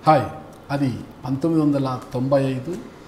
Hi అది పంతొమ్మిది వందల తొంభై ఐదు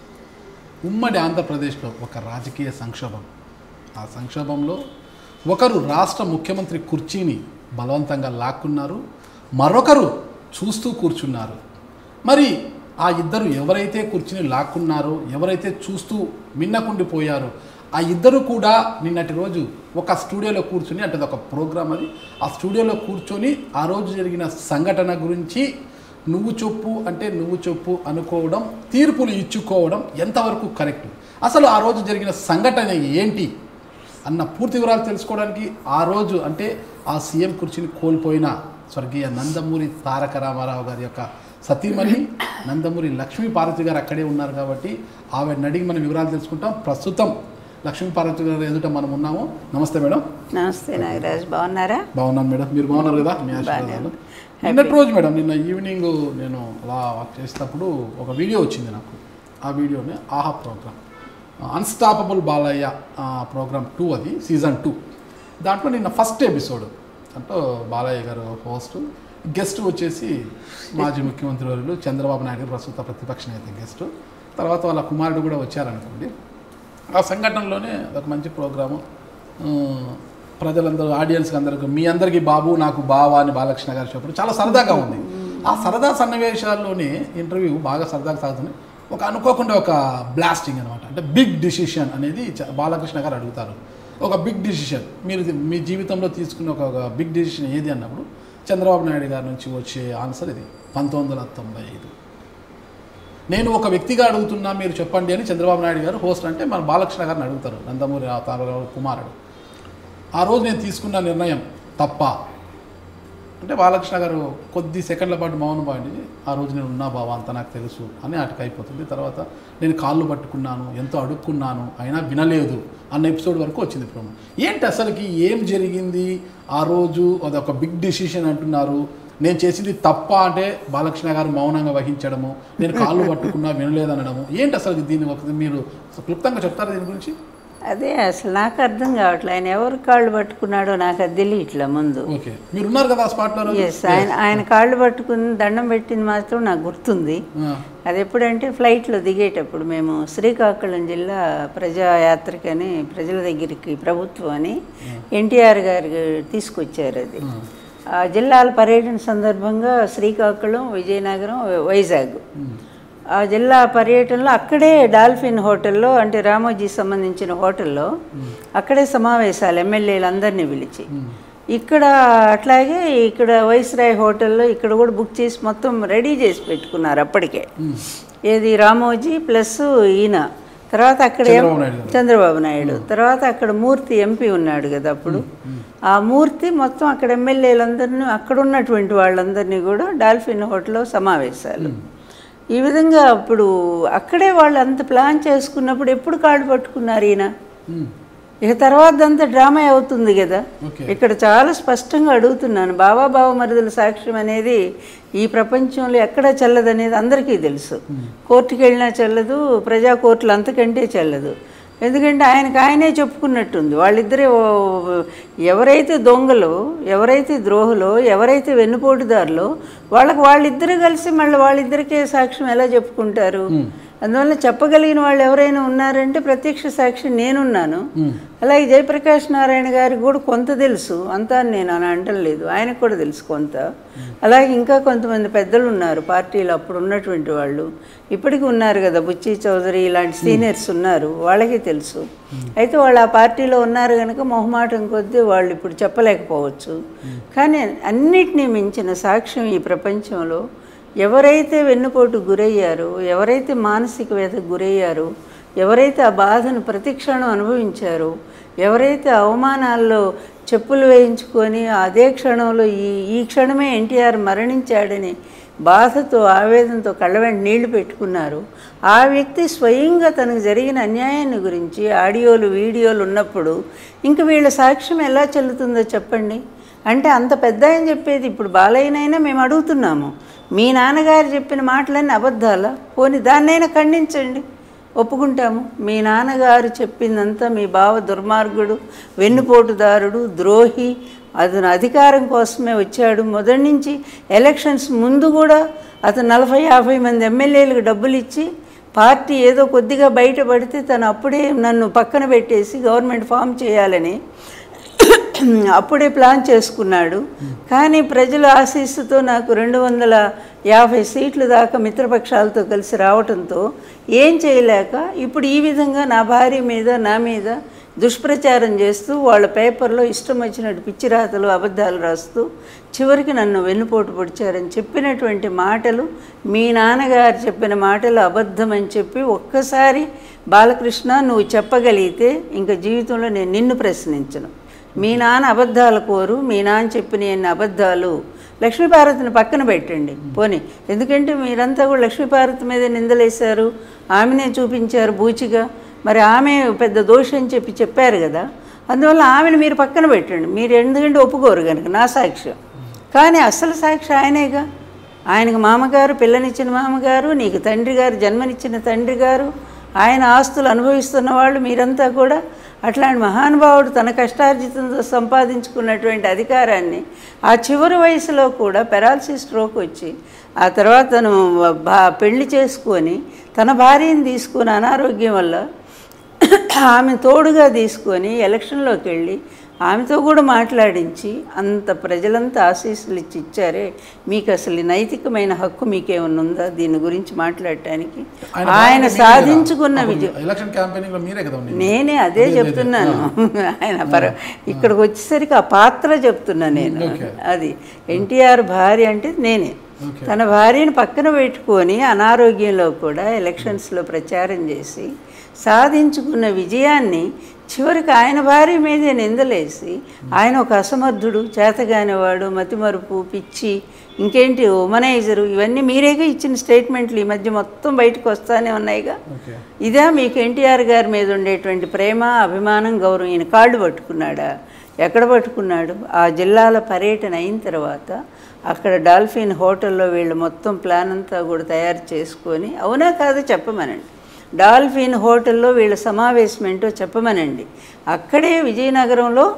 ఉమ్మడి ఆంధ్రప్రదేశ్లో ఒక రాజకీయ సంక్షోభం ఆ సంక్షోభంలో ఒకరు రాష్ట్ర ముఖ్యమంత్రి కుర్చీని బలవంతంగా లాక్కున్నారు మరొకరు చూస్తూ కూర్చున్నారు మరి ఆ ఇద్దరు ఎవరైతే కుర్చీని లాక్కున్నారో ఎవరైతే చూస్తూ మిన్నకుండిపోయారో ఆ ఇద్దరు కూడా నిన్నటి రోజు ఒక స్టూడియోలో కూర్చుని అంటే ఒక ప్రోగ్రామ్ అది ఆ స్టూడియోలో కూర్చొని ఆ రోజు జరిగిన సంఘటన గురించి నువ్వు చెప్పు అంటే నువ్వు చెప్పు అనుకోవడం తీర్పులు ఇచ్చుకోవడం ఎంతవరకు కరెక్ట్ అసలు ఆ రోజు జరిగిన సంఘటన ఏంటి అన్న పూర్తి వివరాలు తెలుసుకోవడానికి ఆ రోజు అంటే ఆ సీఎం కుర్చీని కోల్పోయిన స్వర్గీయ నందమూరి తారక రామారావు గారి యొక్క సతీమణి నందమూరి లక్ష్మీ పార్వతి గారు అక్కడే ఉన్నారు కాబట్టి ఆవిడని అడిగి మనం వివరాలు తెలుసుకుంటాం ప్రస్తుతం లక్ష్మీ పార్వతి గారు ఎదుట మనం ఉన్నాము నమస్తే మేడం నమస్తే నాగరాజ్ బాగున్నారా బాగున్నాను మేడం మీరు బాగున్నారు కదా మీ ఆశీర్వాదాలు నిన్నటి రోజు మేడం నిన్న ఈవినింగ్ నేను అలా వాక్ చేసేటప్పుడు ఒక వీడియో వచ్చింది నాకు ఆ వీడియోని Aha program unstoppable Balayya program two అది సీజన్ టూ దాంట్లో నిన్న ఫస్ట్ ఎపిసోడ్ అంటే బాలయ్య గారు హోస్ట్ గెస్ట్ వచ్చేసి మాజీ ముఖ్యమంత్రి వర్యులు చంద్రబాబు నాయుడు గారు ప్రస్తుత ప్రతిపక్ష నేత గెస్ట్ తర్వాత వాళ్ళ కుమారుడు కూడా వచ్చారనుకోండి ఆ సంఘటనలోనే ఒక మంచి ప్రోగ్రాము ఉమ్, ప్రజలందరూ ఆడియన్స్కి అందరికీ మీ అందరికీ బాబు నాకు బావా అని బాలకృష్ణ గారు చెప్పడం చాలా సరదాగా ఉంది ఆ సరదా సన్నివేశాల్లోనే ఇంటర్వ్యూ బాగా సరదాగా సాగుతుంది ఒక అనుకోకుండా ఒక బ్లాస్టింగ్ అనమాట అంటే బిగ్ డిసిషన్ అనేది చ- బాలకృష్ణ గారు అడుగుతారు ఒక బిగ్ డిసిషన్ మీరు ఇది మీ జీవితంలో తీసుకున్న ఒక ఒక బిగ్ డిసిషన్ ఏది అన్నప్పుడు చంద్రబాబు నాయుడు గారి నుంచి వచ్చే ఆన్సర్ ఇది పంతొమ్మిది వందల తొంభై ఐదు నేను ఒక వ్యక్తిగా అడుగుతున్నా మీరు చెప్పండి అని చంద్రబాబు నాయుడు గారు హోస్ట్ అంటే మన బాలకృష్ణ గారిని అడుగుతారు నందమూరి ఆ తారకరావు కుమారుడు ఆ రోజు నేను తీసుకున్న నిర్ణయం తప్ప అంటే బాలకృష్ణ గారు కొద్ది సెకండ్ల పాటు మౌనం పాడి ఆ రోజు నేను ఉన్నా బావా అంత నాకు తెలుసు అని అటుకు అయిపోతుంది తర్వాత నేను కాళ్ళు పట్టుకున్నాను ఎంతో అడుక్కున్నాను అయినా వినలేదు అన్న ఎపిసోడ్ వరకు వచ్చింది ప్రోమో ఏంటి అసలుకి ఏం జరిగింది ఆ రోజు అదొక బిగ్ డిసిషన్ అంటున్నారు నేను చేసింది తప్ప అంటే బాలకృష్ణ గారు మౌనంగా వహించడము నేను కాళ్ళు పట్టుకున్నా వినలేదనడము ఏంటి అసలు దీన్ని ఒక మీరు క్లుప్తంగా చెప్తారా దీని గురించి అదే అసలు నాకు అర్థం కావట్లే ఆయన ఎవరు కాళ్ళు పట్టుకున్నాడో నాకు అది తెలియట్లే ముందు ఓకే మీరు ఉన్నారు కదా ఆ స్పాట్లో ఆ రోజు? ఎస్ ఆయన ఆయన కాళ్ళు పట్టుకుని దండం పెట్టింది మాత్రం నాకు గుర్తుంది ఆ, అది ఎప్పుడంటే ఫ్లైట్లో దిగేటప్పుడు మేము శ్రీకాకుళం జిల్లా ప్రజాయాత్రకని ప్రజల దగ్గరికి ప్రభుత్వం అని ఎన్టీఆర్ గారు తీసుకొచ్చారు అది ఆ జిల్లాల పర్యటన సందర్భంగా శ్రీకాకుళం విజయనగరం వైజాగ్ ఆ జిల్లా పర్యటనలో అక్కడే డాల్ఫిన్ హోటల్లో అంటే రామోజీ సంబంధించిన హోటల్లో అక్కడే సమావేశాలు ఎమ్మెల్యేలు అందరినీ పిలిచి ఇక్కడ అట్లాగే ఇక్కడ వైస్రాయ్ హోటల్లో ఇక్కడ కూడా బుక్ చేసి మొత్తం రెడీ చేసి పెట్టుకున్నారు అప్పటికే ఏది రామోజీ ప్లస్ ఈయన తర్వాత అక్కడ ఏం- చంద్రబాబు నాయుడు గారు. చంద్రబాబు నాయుడు తర్వాత అక్కడ మూర్తి ఎంపీ ఉన్నాడు కదా అప్పుడు ఆ మూర్తి మొత్తం అక్కడ ఎమ్మెల్యేలందరినీ అక్కడ ఉన్నటువంటి వాళ్ళందరినీ కూడా డాల్ఫిన్ హోటల్లో సమావేశాలు ఈ విధంగా అప్పుడు అక్కడే వాళ్ళు అంత ప్లాన్ చేసుకున్నప్పుడు ఎప్పుడు కాళ్ళు పట్టుకున్నారు ఈయన ఉమ్, ఇక తర్వాత అంతా డ్రామా అవుతుంది కదా ఓకే ఇక్కడ చాలా స్పష్టంగా అడుగుతున్నాను బాబా బావ మరుదుల సాక్ష్యం అనేది ఈ ప్రపంచంలో ఎక్కడ చెల్లదనేది అందరికీ తెలుసు కోర్టుకి వెళ్ళినా చెల్లదు ప్రజా కోర్టులు అంతకంటే చెల్లదు ఎందుకంటే ఆయనకు ఆయనే చెప్పుకున్నట్టుంది వాళ్ళిద్దరే ఓ- ఎవరైతే దొంగలో ఎవరైతే ద్రోహులో ఎవరైతే వెన్నుపోటుదారులో వాళ్ళకి వాళ్ళిద్దరు కలిసి మళ్ళీ వాళ్ళిద్దరికే సాక్ష్యం ఎలా చెప్పుకుంటారు అందువల్ల చెప్పగలిగిన వాళ్ళు ఎవరైనా ఉన్నారంటే ప్రత్యక్ష సాక్షి నేనున్నాను అలాగే జయప్రకాష్ నారాయణ గారికి కూడా కొంత తెలుసు అంతా నేను అని అంటలేదు ఆయనకు కూడా తెలుసు కొంత అలాగే ఇంకా కొంతమంది పెద్దలు ఉన్నారు పార్టీలో అప్పుడు ఉన్నటువంటి వాళ్ళు ఇప్పటికీ ఉన్నారు కదా బుచ్చి చౌదరి ఇలాంటి సీనియర్స్ ఉన్నారు వాళ్ళకి తెలుసు అయితే వాళ్ళు ఆ పార్టీలో ఉన్నారు కనుక మొహమాటం కొద్దీ వాళ్ళు ఇప్పుడు చెప్పలేకపోవచ్చు కానీ అన్నిటినీ మించిన సాక్ష్యం ఈ ప్రపంచంలో ఎవరైతే వెన్నుపోటు గురయ్యారో ఎవరైతే మానసిక వ్యధకు గురయ్యారో ఎవరైతే ఆ బాధను ప్రతిక్షణం అనుభవించారో ఎవరైతే అవమానాల్లో చెప్పులు వేయించుకొని అదే క్షణంలో ఈ ఈ క్షణమే ఎన్టీఆర్ మరణించాడని బాధతో ఆవేదనతో కళ్ళ వెంట నీళ్లు పెట్టుకున్నారు ఆ వ్యక్తి స్వయంగా తనకు జరిగిన అన్యాయాన్ని గురించి ఆడియోలు వీడియోలు ఉన్నప్పుడు ఇంక వీళ్ళ సాక్ష్యం ఎలా చెల్లుతుందో చెప్పండి అంటే అంత పెద్ద ఆయన చెప్పేది ఇప్పుడు బాలయ్యనైనా మేము అడుగుతున్నాము మీ నాన్నగారు చెప్పిన మాటలన్నీ అబద్ధాలా పోని దాన్నైనా ఖండించండి ఒప్పుకుంటాము మీ నాన్నగారు చెప్పిందంతా మీ బావ దుర్మార్గుడు వెన్నుపోటుదారుడు ద్రోహి అతను అధికారం కోసమే వచ్చాడు మొదటి నుంచి ఎలక్షన్స్ ముందు కూడా అతను నలభై యాభై మంది ఎమ్మెల్యేలకు డబ్బులు ఇచ్చి పార్టీ ఏదో కొద్దిగా బయటపడితే తను అప్పుడే నన్ను పక్కన పెట్టేసి గవర్నమెంట్ ఫామ్ చేయాలని అప్పుడే ప్లాన్ చేసుకున్నాడు కానీ ప్రజల ఆశీస్సుతో నాకు రెండు వందల యాభై సీట్లు దాకా మిత్రపక్షాలతో కలిసి రావడంతో ఏం చేయలేక ఇప్పుడు ఈ విధంగా నా భార్య మీద నా మీద దుష్ప్రచారం చేస్తూ వాళ్ళ పేపర్లో ఇష్టం వచ్చినట్టు పిచ్చిరాతలు అబద్ధాలు రాస్తూ చివరికి నన్ను వెన్నుపోటు పొడిచారని చెప్పినటువంటి మాటలు మీ నాన్నగారు చెప్పిన మాటలు అబద్ధమని చెప్పి ఒక్కసారి బాలకృష్ణ నువ్వు చెప్పగలిగితే ఇంకా జీవితంలో నేను నిన్ను ప్రశ్నించను మీ నాన్న అబద్ధాల కోరు మీ నాన్న చెప్పిన ఎన్ని అబద్ధాలు లక్ష్మీపార్వతిని పక్కన పెట్టండి పోనీ ఎందుకంటే మీరంతా కూడా లక్ష్మీపార్వతి మీద నిందలేశారు ఆమెనే చూపించారు బూచిగా మరి ఆమె పెద్ద దోషం అని చెప్పి చెప్పారు కదా అందువల్ల ఆమెను మీరు పక్కన పెట్టండి మీరు ఎందుకంటే ఒప్పుకోరు కనుక నా సాక్ష్యం కానీ అసలు సాక్షి ఆయనేగా ఆయనకు మామగారు పిల్లనిచ్చిన మామగారు నీకు తండ్రి గారు జన్మనిచ్చిన తండ్రి గారు ఆయన ఆస్తులు అనుభవిస్తున్న వాళ్ళు మీరంతా కూడా అట్లాంటి మహానుభావుడు తన కష్టార్జితంతో సంపాదించుకున్నటువంటి అధికారాన్ని ఆ చివరి వయసులో కూడా పెరాలసిస్ స్ట్రోక్ వచ్చి ఆ తర్వాత తను బా పెళ్లి చేసుకొని తన భార్యను తీసుకొని అనారోగ్యం వల్ల ఆమె తోడుగా తీసుకొని ఎలక్షన్లోకి వెళ్ళి ఆమెతో కూడా మాట్లాడించి అంత ప్రజలంతా ఆశీస్సులు ఇచ్చి ఇచ్చారే మీకు అసలు ఈ నైతికమైన హక్కు మీకేమన్నా ఉందా దీని గురించి మాట్లాడటానికి ఆయన సాధించుకున్న విజయం ఎలక్షన్ క్యాంపెయినింగ్ లో మీరే కదా ఉండింది. నేనే అదే చెప్తున్నాను ఆయన పర ఇక్కడికి వచ్చేసరికి ఆ పాత్ర చెప్తున్నా నేను Okay. అది ఎన్టీఆర్ భార్య అంటే నేనే Okay. తన భార్యను పక్కన పెట్టుకొని అనారోగ్యంలో కూడా ఎలక్షన్స్లో ప్రచారం చేసి సాధించుకున్న విజయాన్ని చివరికి ఆయన భార్య మీదే నిందలేసి ఆయన ఒక అసమర్థుడు చేతగానివాడు మతిమరుపు పిచ్చి ఇంకేంటి ఉమనైజరు ఇవన్నీ మీరేగా ఇచ్చిన స్టేట్మెంట్లు ఈ మధ్య మొత్తం బయటకు వస్తానే ఉన్నాయిగా ఓకే ఇదే మీకు ఎన్టీఆర్ గారి మీద ఉండేటువంటి ప్రేమ అభిమానం గౌరవం ఈయన కాళ్ళు పట్టుకున్నాడా ఎక్కడ పట్టుకున్నాడు ఆ జిల్లాల పర్యటన అయిన తర్వాత అక్కడ డాల్ఫిన్ హోటల్లో వీళ్ళు మొత్తం ప్లాన్ అంతా కూడా తయారు చేసుకొని అవునా కాదో చెప్పమనండి డాల్ఫిన్ హోటల్లో వీళ్ళ సమావేశం ఏంటో చెప్పమనండి అక్కడే విజయనగరంలో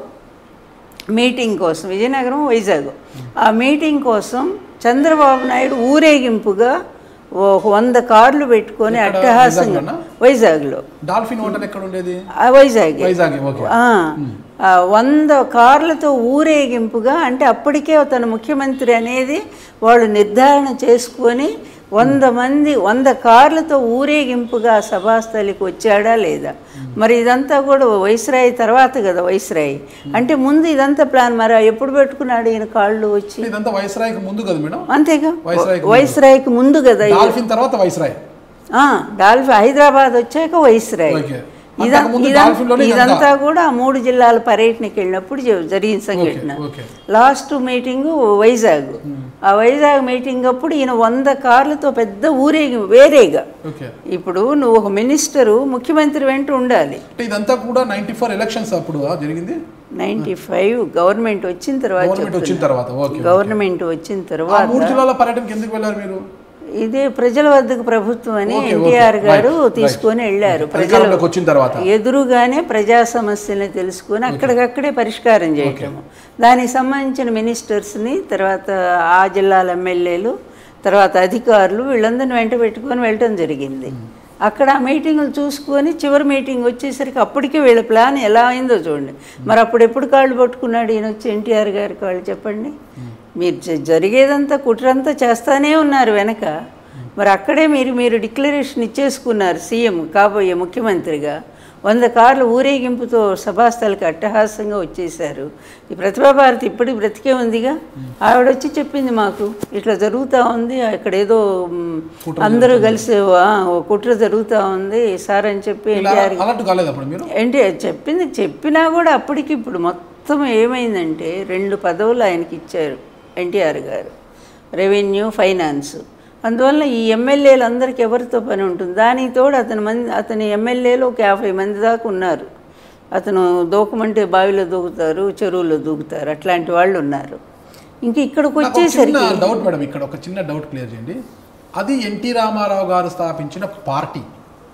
మీటింగ్ కోసం విజయనగరం వైజాగ్ ఆ మీటింగ్ కోసం చంద్రబాబు నాయుడు ఊరేగింపుగా ఒక వంద కార్లు పెట్టుకొని ఎక్కడ? అట్టహాసంగా వైజాగ్లోనా? వైజాగ్లో డాల్ఫిన్ హోటల్ ఎక్కడ ఉండేది ఆ వైజాగ్ వైజాగ్ ఓకే ఆ, ఆ, వంద కార్లతో ఊరేగింపుగా అంటే అప్పటికే తన ముఖ్యమంత్రి అనేది వాళ్ళు నిర్ధారణ చేసుకొని వంద మంది వంద కార్లతో ఊరేగింపుగా ఆ సభాస్థలికి వచ్చాడా లేదా మరి ఇదంతా కూడా వైస్రాయి తర్వాత కదా వైస్రాయి అంటే ముందు ఇదంతా ప్లాన్ మరి ఎప్పుడు పెట్టుకున్నాడు ఈయన కాళ్ళు వచ్చి ఇదంతా వైస్రాయ్కి ముందు కదా మేడం అంతేగా వైస్రాయికి ముందు. వైస్రాయికి ముందు కదా ఇది. డాల్ఫిన్ తర్వాత వైస్రాయ్ ఆ, డాల్ఫిన్ హైదరాబాద్ వచ్చాక వైస్రాయ్ ఓకే ఇద- అంతకుముందు ఇదం- డాల్ఫిన్లోనే ఇదంతా. ఇదంతా కూడా ఆ మూడు జిల్లాల పర్యటనకి వెళ్ళినప్పుడు జ- జరిగిన సంఘటన ఓకే. లాస్ట్ మీటింగ్ వైజాగ్ ఆ వైజాగ్ మీటింగ్ అప్పుడు ఈయన వంద కార్లతో పెద్ద ఊరేగి వేరేగా ఓకే ఇప్పుడు నువ్వు ఒక మినిస్టరు ముఖ్యమంత్రి వెంట ఉండాలి అంటే ఇదంతా కూడా నైన్టీ ఫోర్ ఎలక్షన్స్ అప్పుడు ఆ జరిగింది నైంటీ ఫైవ్ గవర్నమెంట్ వచ్చిన తర్వాత గవర్నమెంట్ వచ్చిన తర్వాత ఓకే గవర్నమెంట్ వచ్చిన ఆ తర్వాత మూడు జిల్లాల పర్యటనకి ఎందుకు వెళ్ళారు మీరు ఇదే ప్రజల వద్దకు ప్రభుత్వం అని ఓకే, ఓకే. ఎన్టీఆర్ గారు రైట్, తీసుకొని వెళ్ళారు ప్రజల అధికారంలోకి వచ్చిన తర్వాత ఎదురుగానే ప్రజా సమస్యలను తెలుసుకొని అక్కడికక్కడే పరిష్కారం చేయటము దానికి సంబంధించిన మినిస్టర్స్ని తర్వాత ఆ జిల్లాల ఎమ్మెల్యేలు తర్వాత అధికారులు వీళ్ళందరిని వెంట పెట్టుకొని వెళ్ళటం జరిగింది అక్కడ ఆ మీటింగులు చూసుకొని చివరి మీటింగ్ వచ్చేసరికి అప్పటికే వీళ్ళ ప్లాన్ ఎలా అయిందో చూడండి మరి అప్పుడు ఎప్పుడు కాళ్ళు పట్టుకున్నాడు ఈయన వచ్చి ఎన్టీఆర్ గారి కాళ్ళు చెప్పండి మీరు జ- జరిగేదంతా కుట్రంతా చేస్తానే ఉన్నారు వెనక మరి అక్కడే మీరు మీరు డిక్లరేషన్ ఇచ్చేసుకున్నారు సీఎం కాబోయే ముఖ్యమంత్రిగా వంద కార్లు ఊరేగింపుతో సభాస్థలికి అట్టహాసంగా వచ్చేసారు ఈ ప్రతిభా భారతి ఇప్పటికి బ్రతికే ఉందిగా ఆవిడ వచ్చి చెప్పింది మాకు ఇట్లా జరుగుతూ ఉంది ఇక్కడ ఏదో మ్, అందరూ కలిసి ఆ, ఓ కుట్ర జరుగుతూ ఉంది సార్ అని చెప్పి ఇలా ఎన్టీఆర్ అలర్ట్ కాలేదు అప్పుడు మీరు ఏంటి చెప్పింది చెప్పినా కూడా అప్పటికి ఇప్పుడు మొత్తం ఏమైందంటే రెండు పదవులు ఆయనకి ఇచ్చారు ఎన్టీఆర్ గారు రెవెన్యూ ఫైనాన్స్ అందువల్ల ఈ ఎమ్మెల్యేలు అందరికీ ఎవరితో పని ఉంటుంది దానికి తోడు అతని మంది అతని ఎమ్మెల్యేలు ఒక యాభై మంది దాకా ఉన్నారు అతను దూకమంటే బావిలో దూకుతారు చెరువులో దూకుతారు అట్లాంటి వాళ్ళు ఉన్నారు ఇంక ఇక్కడికి నాకు ఒక చిన్న వచ్చేసరికి డౌట్ మేడం ఇక్కడ ఒక చిన్న డౌట్ క్లియర్ చేయండి అది ఎన్టీ రామారావు గారు స్థాపించిన పార్టీ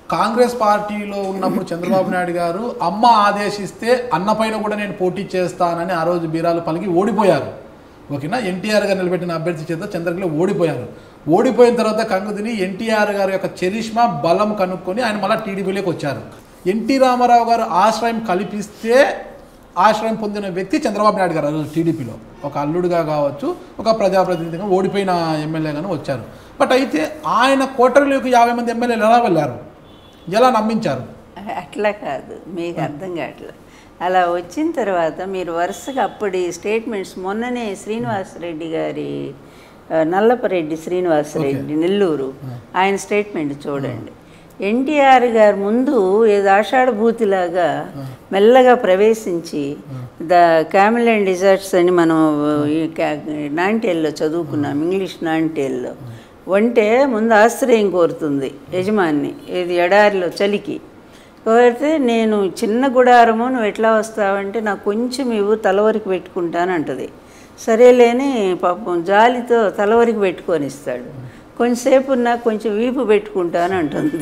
కాంగ్రెస్ పార్టీలో ఉన్నప్పుడు చంద్రబాబు నాయుడు గారు అమ్మ ఆదేశిస్తే అన్న పైన కూడా నేను పోటీ చేస్తానని ఆ రోజు బీరాలు పలికి ఓడిపోయారు ఓకేనా ఎన్టీఆర్ గారు నిలబెట్టిన అభ్యర్థి చేత చంద్రగిరిలో ఓడిపోయారు ఓడిపోయిన తర్వాత కంగుదిని ఎన్టీఆర్ గారి యొక్క చరిష్మా బలం కనుక్కొని ఆయన మళ్ళీ టీడీపీలోకి వచ్చారు ఎన్టీ రామారావు గారు ఆశ్రయం కల్పిస్తే ఆశ్రయం పొందిన వ్యక్తి చంద్రబాబు నాయుడు గారు ఆ రోజు టీడీపీలో ఒక అల్లుడుగా కావచ్చు ఒక ప్రజాప్రతినిధిగా ఓడిపోయిన ఎమ్మెల్యేగాను వచ్చారు బట్ అయితే ఆయన కోటరిలోకి యాభై మంది ఎమ్మెల్యేలు ఎలా వెళ్ళారు ఎలా నమ్మించారు అట్లా కాదు మీకు అర్థం కావట్లేదు అలా వచ్చిన తర్వాత మీరు వరుసగా అప్పటి స్టేట్మెంట్స్ మొన్ననే శ్రీనివాసరెడ్డి గారి ఆ, నల్లపరెడ్డి శ్రీనివాసరెడ్డి నెల్లూరు ఆయన స్టేట్మెంట్ చూడండి ఎన్టీఆర్ గారు ముందు ఏదో ఆషాఢభూతిలాగా మెల్లగా ప్రవేశించి ద క్యామిల్ అండ్ డిజర్ట్స్ అని మనం ఈ నాంటేల్లో చదువుకున్నాం ఇంగ్లీష్ నాంటేల్లో వంటే ముందు ఆశ్రయం కోరుతుంది యజమాని ఇది ఎడారిలో చలికి కోరితే నేను చిన్న గుడారము నువ్వు ఎట్లా వస్తావంటే నాకు కొంచెం ఇవ్వు తలవరికి పెట్టుకుంటాను అంటది సరేలేని పాపం జాలితో తలవరికి పెట్టుకొని ఇస్తాడు కొంచెంసేపు ఉన్న కొంచెం వీపు పెట్టుకుంటాను అంటుంది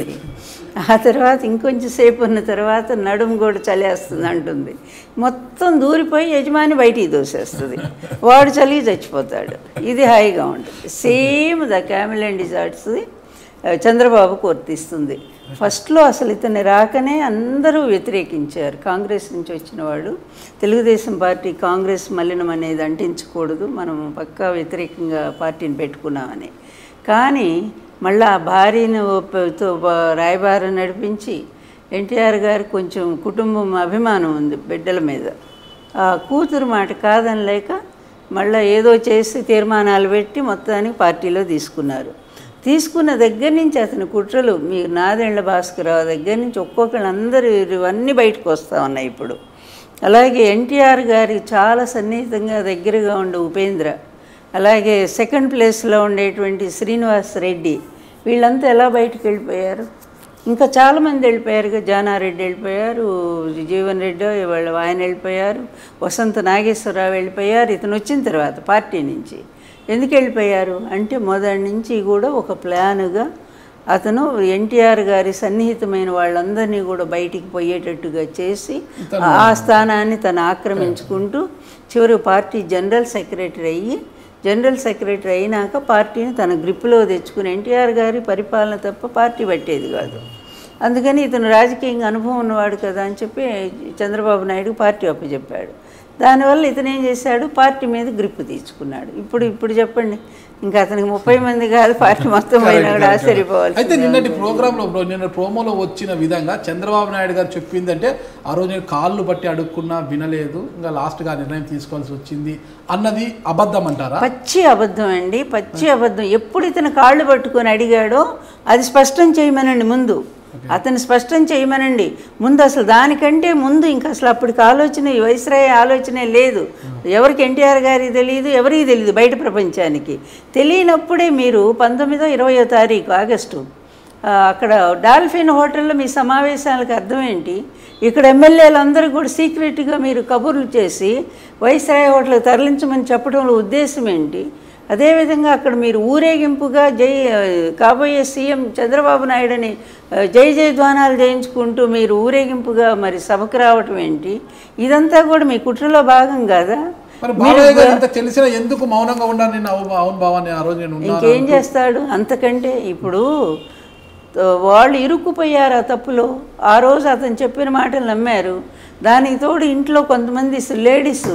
ఆ తర్వాత ఇంకొంచెం సేపు ఉన్న తర్వాత నడుము కూడా చలేస్తుంది అంటుంది మొత్తం దూరిపోయి యజమాని బయటికి దోసేస్తుంది వాడు చలికి చచ్చిపోతాడు ఇది హాయిగా ఉంటుంది సేమ్ ద క్యామిల్ అండ్ డిజార్ట్స్ది చంద్రబాబుకు వర్తిస్తుంది ఫస్ట్లో అసలు ఇతని రాకనే అందరూ వ్యతిరేకించారు కాంగ్రెస్ నుంచి వచ్చిన వాడు తెలుగుదేశం పార్టీ కాంగ్రెస్ మలినం అనేది అంటించకూడదు మనం పక్కా వ్యతిరేకంగా పార్టీని పెట్టుకున్నామని కానీ మళ్ళీ ఆ భార్యను తో రాయబారం నడిపించి ఎన్టీఆర్ గారు కొంచెం కుటుంబం అభిమానం ఉంది బిడ్డల మీద ఆ కూతురు మాట కాదని లేక మళ్ళీ ఏదో చేసి తీర్మానాలు పెట్టి మొత్తానికి పార్టీలో తీసుకున్నారు తీసుకున్న దగ్గర నుంచి అతని కుట్రలు మీరు నాదెండ్ల భాస్కరరావు దగ్గర నుంచి ఒక్కొక్కరు అందరూ ఇవన్నీ బయటకు వస్తూ ఉన్నాయి ఇప్పుడు అలాగే ఎన్టీఆర్ గారికి చాలా సన్నిహితంగా దగ్గరగా ఉండే ఉపేంద్ర అలాగే సెకండ్ ప్లేస్లో ఉండేటువంటి శ్రీనివాస్ రెడ్డి వీళ్ళంతా ఎలా బయటకు వెళ్ళిపోయారు ఇంకా చాలామంది వెళ్ళిపోయారుగా జానారెడ్డి వెళ్ళిపోయారు జీవన్ రెడ్డి వాళ్ళు ఆయన వెళ్ళిపోయారు వసంత నాగేశ్వరరావు వెళ్ళిపోయారు ఇతను వచ్చిన తర్వాత పార్టీ నుంచి ఎందుకు వెళ్ళిపోయారు అంటే మొదటి నుంచి కూడా ఒక ప్లానుగా అతను ఎన్టీఆర్ గారి సన్నిహితమైన వాళ్ళందరినీ కూడా బయటికి పోయేటట్టుగా చేసి ఆ స్థానాన్ని తను ఆక్రమించుకుంటూ చివరి పార్టీ జనరల్ సెక్రటరీ అయ్యి జనరల్ సెక్రటరీ అయినాక పార్టీని తన గ్రిప్పులో తెచ్చుకుని ఎన్టీఆర్ గారి పరిపాలన తప్ప పార్టీ పట్టేది కాదు అందుకని ఇతను రాజకీయంగా అనుభవం ఉన్నవాడు కదా అని చెప్పి చంద్రబాబు నాయుడు పార్టీ అప్పచెప్పాడు దానివల్ల ఇతను ఏం చేశాడు పార్టీ మీద గ్రిప్ తీసుకున్నాడు ఇప్పుడు ఇప్పుడు చెప్పండి ఇంకా అతనికి ముప్పై మంది కాదు పార్టీ మొత్తం అయినా కూడా ఆశ్చర్యపోవాలి అయితే నిన్నటి ప్రోగ్రాంలో బ్రో నిన్న ప్రోమోలో వచ్చిన విధంగా చంద్రబాబు నాయుడు గారు చెప్పిందంటే ఆ రోజు నేను కాళ్ళు బట్టి అడుక్కున్నా వినలేదు ఇంకా లాస్ట్గా ఆ నిర్ణయం తీసుకోవాల్సి వచ్చింది అన్నది అబద్ధం అంటారా పచ్చి అబద్ధం అండి పచ్చి అబద్ధం ఎప్పుడు ఇతను కాళ్ళు పట్టుకొని అడిగాడో అది స్పష్టం చేయమనండి ముందు అతను స్పష్టం చేయమనండి ముందు అసలు దానికంటే ముందు ఇంకా అసలు అప్పటికి ఆలోచన ఈ వైస్రాయ్ ఆలోచనే లేదు ఎవరికి ఎన్టీఆర్ గారికి తెలియదు ఎవరికి తెలియదు బయట ప్రపంచానికి తెలియనప్పుడే మీరు పంతొమ్మిదో ఇరవయో తారీఖు ఆగస్టు ఆ, అక్కడ డాల్ఫిన్ హోటల్లో మీ సమావేశాలకు అర్థం ఏంటి ఇక్కడ ఎమ్మెల్యేలు అందరూ కూడా సీక్రెట్గా మీరు కబుర్లు చేసి వైస్రాయ్ హోటల్కి తరలించమని చెప్పడంలో ఉద్దేశం ఏంటి అదేవిధంగా అక్కడ మీరు ఊరేగింపుగా జై కాబోయే సీఎం చంద్రబాబు నాయుడుని ఆ, జై జయధ్వానాలు చేయించుకుంటూ మీరు ఊరేగింపుగా మరి సభకు రావటం ఏంటి ఇదంతా కూడా మీ కుట్రలో భాగం కాదా మరి బాలయ్య గారు ఇంత తెలిసినా ఎందుకు మౌనంగా ఉండాలి నేను అవును అవును బావాని ఆ రోజు నేను ఉన్నాను ఇంకేం చేస్తాడు అంతకంటే ఇప్పుడు తో- వాళ్ళు ఇరుక్కుపోయారు ఆ తప్పులో ఆ రోజు అతను చెప్పిన మాటలు నమ్మారు దానికి తోడు ఇంట్లో కొంతమంది లేడీస్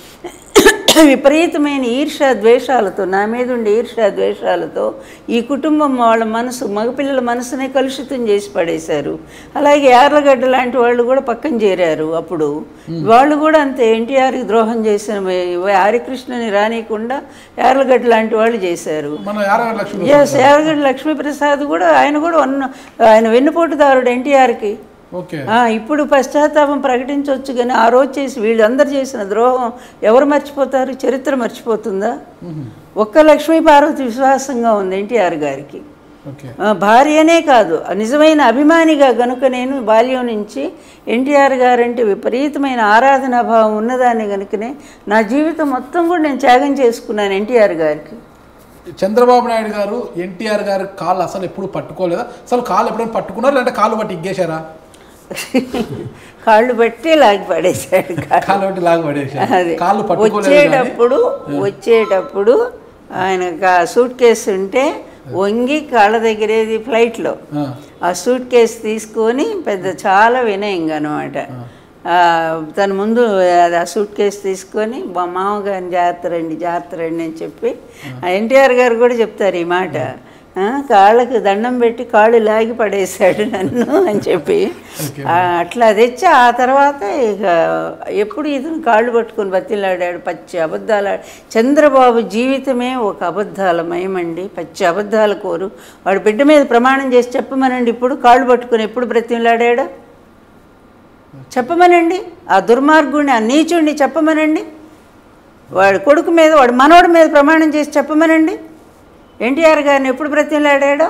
విపరీతమైన ఈర్ష్యా ద్వేషాలతో నా మీద ఉండే ఈర్ష్యా ద్వేషాలతో ఈ కుటుంబం వాళ్ళ మనసు మగపిల్లల మనసునే కలుషితం చేసి పడేశారు అలాగే యార్లగడ్డ లాంటి వాళ్ళు కూడా పక్కన చేరారు అప్పుడు వాళ్ళు కూడా అంతే ఎన్టీఆర్కి ద్రోహం చేసిన హరికృష్ణని రానియకుండా యార్లగడ్డ లాంటి వాళ్ళు చేశారు మన యారవ లక్ష్మి ఎస్ యార్లగడ్డ లక్ష్మీప్రసాద్ కూడా ఆయన కూడా ఉన్న ఆయన వెన్నుపోటుదారుడు ఎన్టీఆర్కి ఓకే ఆ, ఇప్పుడు పశ్చాత్తాపం ప్రకటించవచ్చు కానీ ఆ రోజు చేసి వీళ్ళందరూ చేసిన ద్రోహం ఎవరు మర్చిపోతారు చరిత్ర మర్చిపోతుందా ఒక్క లక్ష్మీ పార్వతి విశ్వాసంగా ఉంది ఎన్టీఆర్ గారికి ఓకే ఆ, భార్యనే కాదు ఆ నిజమైన అభిమానిగా గనుక నేను బాల్యం నుంచి ఎన్టీఆర్ గారంటే విపరీతమైన ఆరాధనా భావం ఉన్నదాన్ని గనుకనే నా జీవితం మొత్తం కూడా నేను త్యాగం చేసుకున్నాను ఎన్టీఆర్ గారికి చంద్రబాబు నాయుడు గారు ఎన్టీఆర్ గారు కాళ్ళు అసలు ఎప్పుడు పట్టుకోలేదా అసలు కాళ్ళు ఎప్పుడైనా పట్టుకున్నారా లేదంటే కాళ్ళు పట్టి ఇగ్గేశారా కాళ్ళు బట్టి లాగి పడేశాడు కాళ్ళు. కాళ్ళు పట్టి లాగా పడేశారు అదే కాళ్ళు పట్టుకోలేదు కానీ వచ్చేటప్పుడు వచ్చేటప్పుడు ఆయన సూట్ కేసు ఉంటే వంగి కాళ్ళ దగ్గరేది ఫ్లైట్లో ఆ, ఆ సూట్ కేసు తీసుకొని పెద్ద చాలా వినయంగా అనమాట తన ముందు అది ఆ సూట్ కేసు తీసుకొని మా మామగారిని జాగ్రత్త రండి జాగ్రత్త రండి అని చెప్పి ఎన్టీఆర్ గారు కూడా చెప్తారు ఈ మాట ఆ, కాళ్ళకి దండం పెట్టి కాళ్ళు లాగి పడేశాడు నన్ను అని చెప్పి Okay. ఆ, అట్లా తెచ్చి ఆ తర్వాత ఇక ఎప్పుడు ఇతను కాళ్ళు పట్టుకొని బతిలాడాడు పచ్చి అబద్ధాలు ఆడ- చంద్రబాబు జీవితమే ఒక అబద్ధాల మయమండి పచ్చి అబద్ధాల కోరు వాడు బిడ్డ మీద ప్రమాణం చేసి చెప్పమనండి ఇప్పుడు కాళ్ళు పట్టుకొని ఎప్పుడు బ్రతిలాడాడు చెప్పమనండి ఆ దుర్మార్గుడిని ఆ నీచుడిని చెప్పమనండి వాడి కొడుకు మీద వాడి మనవడి మీద ప్రమాణం చేసి చెప్పమనండి ఎన్టీఆర్ గారిని ఎప్పుడు బ్రతిలాడాడో